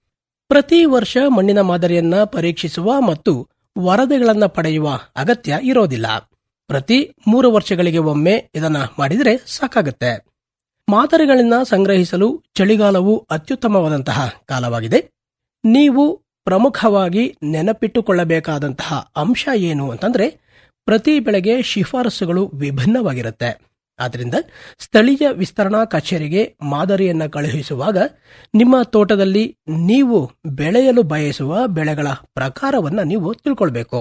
ಪ್ರತಿ ವರ್ಷ ಮಣ್ಣಿನ ಮಾದರಿಯನ್ನ ಪರೀಕ್ಷಿಸುವ ಮತ್ತು ವರದಿಗಳನ್ನ ಪಡೆಯುವ ಅಗತ್ಯ ಇರೋದಿಲ್ಲ ಪ್ರತಿ ಮೂರು ವರ್ಷಗಳಿಗೆ ಒಮ್ಮೆ ಇದನ್ನ ಮಾಡಿದರೆ ಸಾಕಾಗುತ್ತೆ ಮಾದರಿಗಳನ್ನ ಸಂಗ್ರಹಿಸಲು ಚಳಿಗಾಲವು ಅತ್ಯುತ್ತಮವಾದಂತಹ ಕಾಲವಾಗಿದೆ ನೀವು ಪ್ರಮುಖವಾಗಿ ನೆನಪಿಟ್ಟುಕೊಳ್ಳಬೇಕಾದಂತಹ ಅಂಶ ಏನು ಅಂತಂದ್ರೆ ಪ್ರತಿ ಬೆಳೆಗೆ ಶಿಫಾರಸುಗಳು ವಿಭಿನ್ನವಾಗಿರುತ್ತೆ ಆದ್ದರಿಂದ ಸ್ಥಳೀಯ ವಿಸ್ತರಣಾ ಕಚೇರಿಗೆ ಮಾದರಿಯನ್ನ ಕಳುಹಿಸುವಾಗ ನಿಮ್ಮ ತೋಟದಲ್ಲಿ ನೀವು ಬೆಳೆಯಲು ಬಯಸುವ ಬೆಳೆಗಳ ಪ್ರಕಾರವನ್ನ ನೀವು ತಿಳ್ಕೊಳ್ಬೇಕು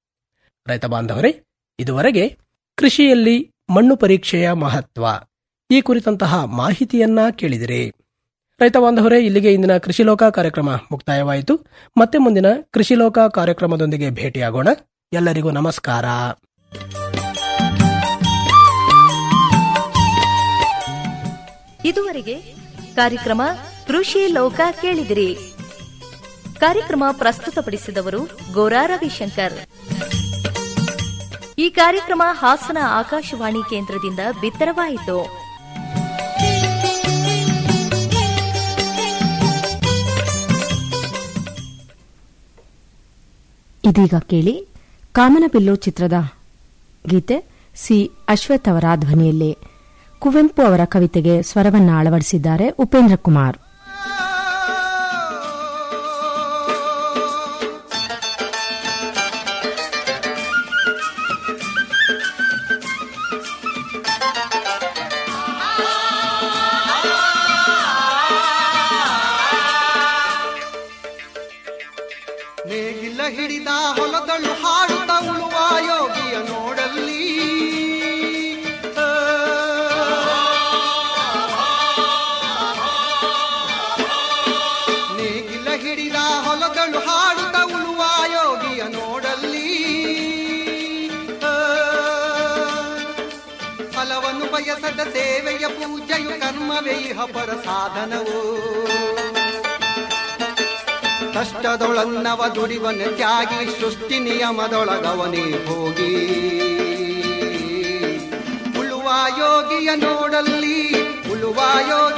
ರೈತ ಬಾಂಧವರೇ ಇದುವರೆಗೆ ಕೃಷಿಯಲ್ಲಿ ಮಣ್ಣು ಪರೀಕ್ಷೆಯ ಮಹತ್ವ ಈ ಕುರಿತಂತಹ ಮಾಹಿತಿಯನ್ನ ಕೇಳಿದಿರಿ ರೈತ ಬಾಂಧವರೇ ಇಲ್ಲಿಗೆ ಇಂದಿನ ಕೃಷಿ ಲೋಕ ಕಾರ್ಯಕ್ರಮ ಮುಕ್ತಾಯವಾಯಿತು ಮತ್ತೆ ಮುಂದಿನ ಕೃಷಿ ಲೋಕ ಕಾರ್ಯಕ್ರಮದೊಂದಿಗೆ ಭೇಟಿಯಾಗೋಣ ಎಲ್ಲರಿಗೂ ನಮಸ್ಕಾರ ಇದುವರೆಗೆ ಕಾರ್ಯಕ್ರಮ ಕೃಷಿ ಲೋಕ ಕೇಳಿದಿರಿ ಕಾರ್ಯಕ್ರಮ ಪ್ರಸ್ತುತಪಡಿಸಿದವರು ಗೋರಾ ರವಿಶಂಕರ್ ಈ ಕಾರ್ಯಕ್ರಮ ಹಾಸನ ಆಕಾಶವಾಣಿ ಕೇಂದ್ರದಿಂದ ಬಿತ್ತರವಾಯಿತು ಇದೀಗ ಕೇಳಿ ಕಾಮನಬಿಲ್ಲು ಚಿತ್ರದ ಗೀತೆ ಸಿ ಅಶ್ವಥ್ ಅವರ ಧ್ವನಿಯಲ್ಲಿ ಕುವೆಂಪು ಅವರ ಕವಿತೆಗೆ ಸ್ವರವನ್ನ ಅಳವಡಿಸಿದ್ದಾರೆ ಉಪೇಂದ್ರ ಕುಮಾರ್ ನೇಗಿಲ ಹಿಡಿದ ಹೊಲದಳು ಹಾಡುತ್ತ ಉಳುವ ಯೋಗಿಯ ನೋಡಲ್ಲಿ ಆ. ನೇಗಿಲ ಹಿಡಿದ ಹೊಲದಳು ಹಾಡುತ್ತ ಉಳುವ ಯೋಗಿಯ ನೋಡಲ್ಲಿ ಆ. ಬಯಸದ ಸೇವೆಯ ಪೂಜೆಯು ಕರ್ಮವೇ ಇಹ ಪರ ಸಾಧನವು ಕಷ್ಟದೊಳನ್ನವ ದುಡಿವನ ತ್ಯಾಗಿ ಸೃಷ್ಟಿ ನಿಯಮದೊಳಗವನೇ ಹೋಗಿ ಉಳುವ ಯೋಗಿಯ ನೋಡಲ್ಲಿ ಉಳುವ ಯೋಗಿ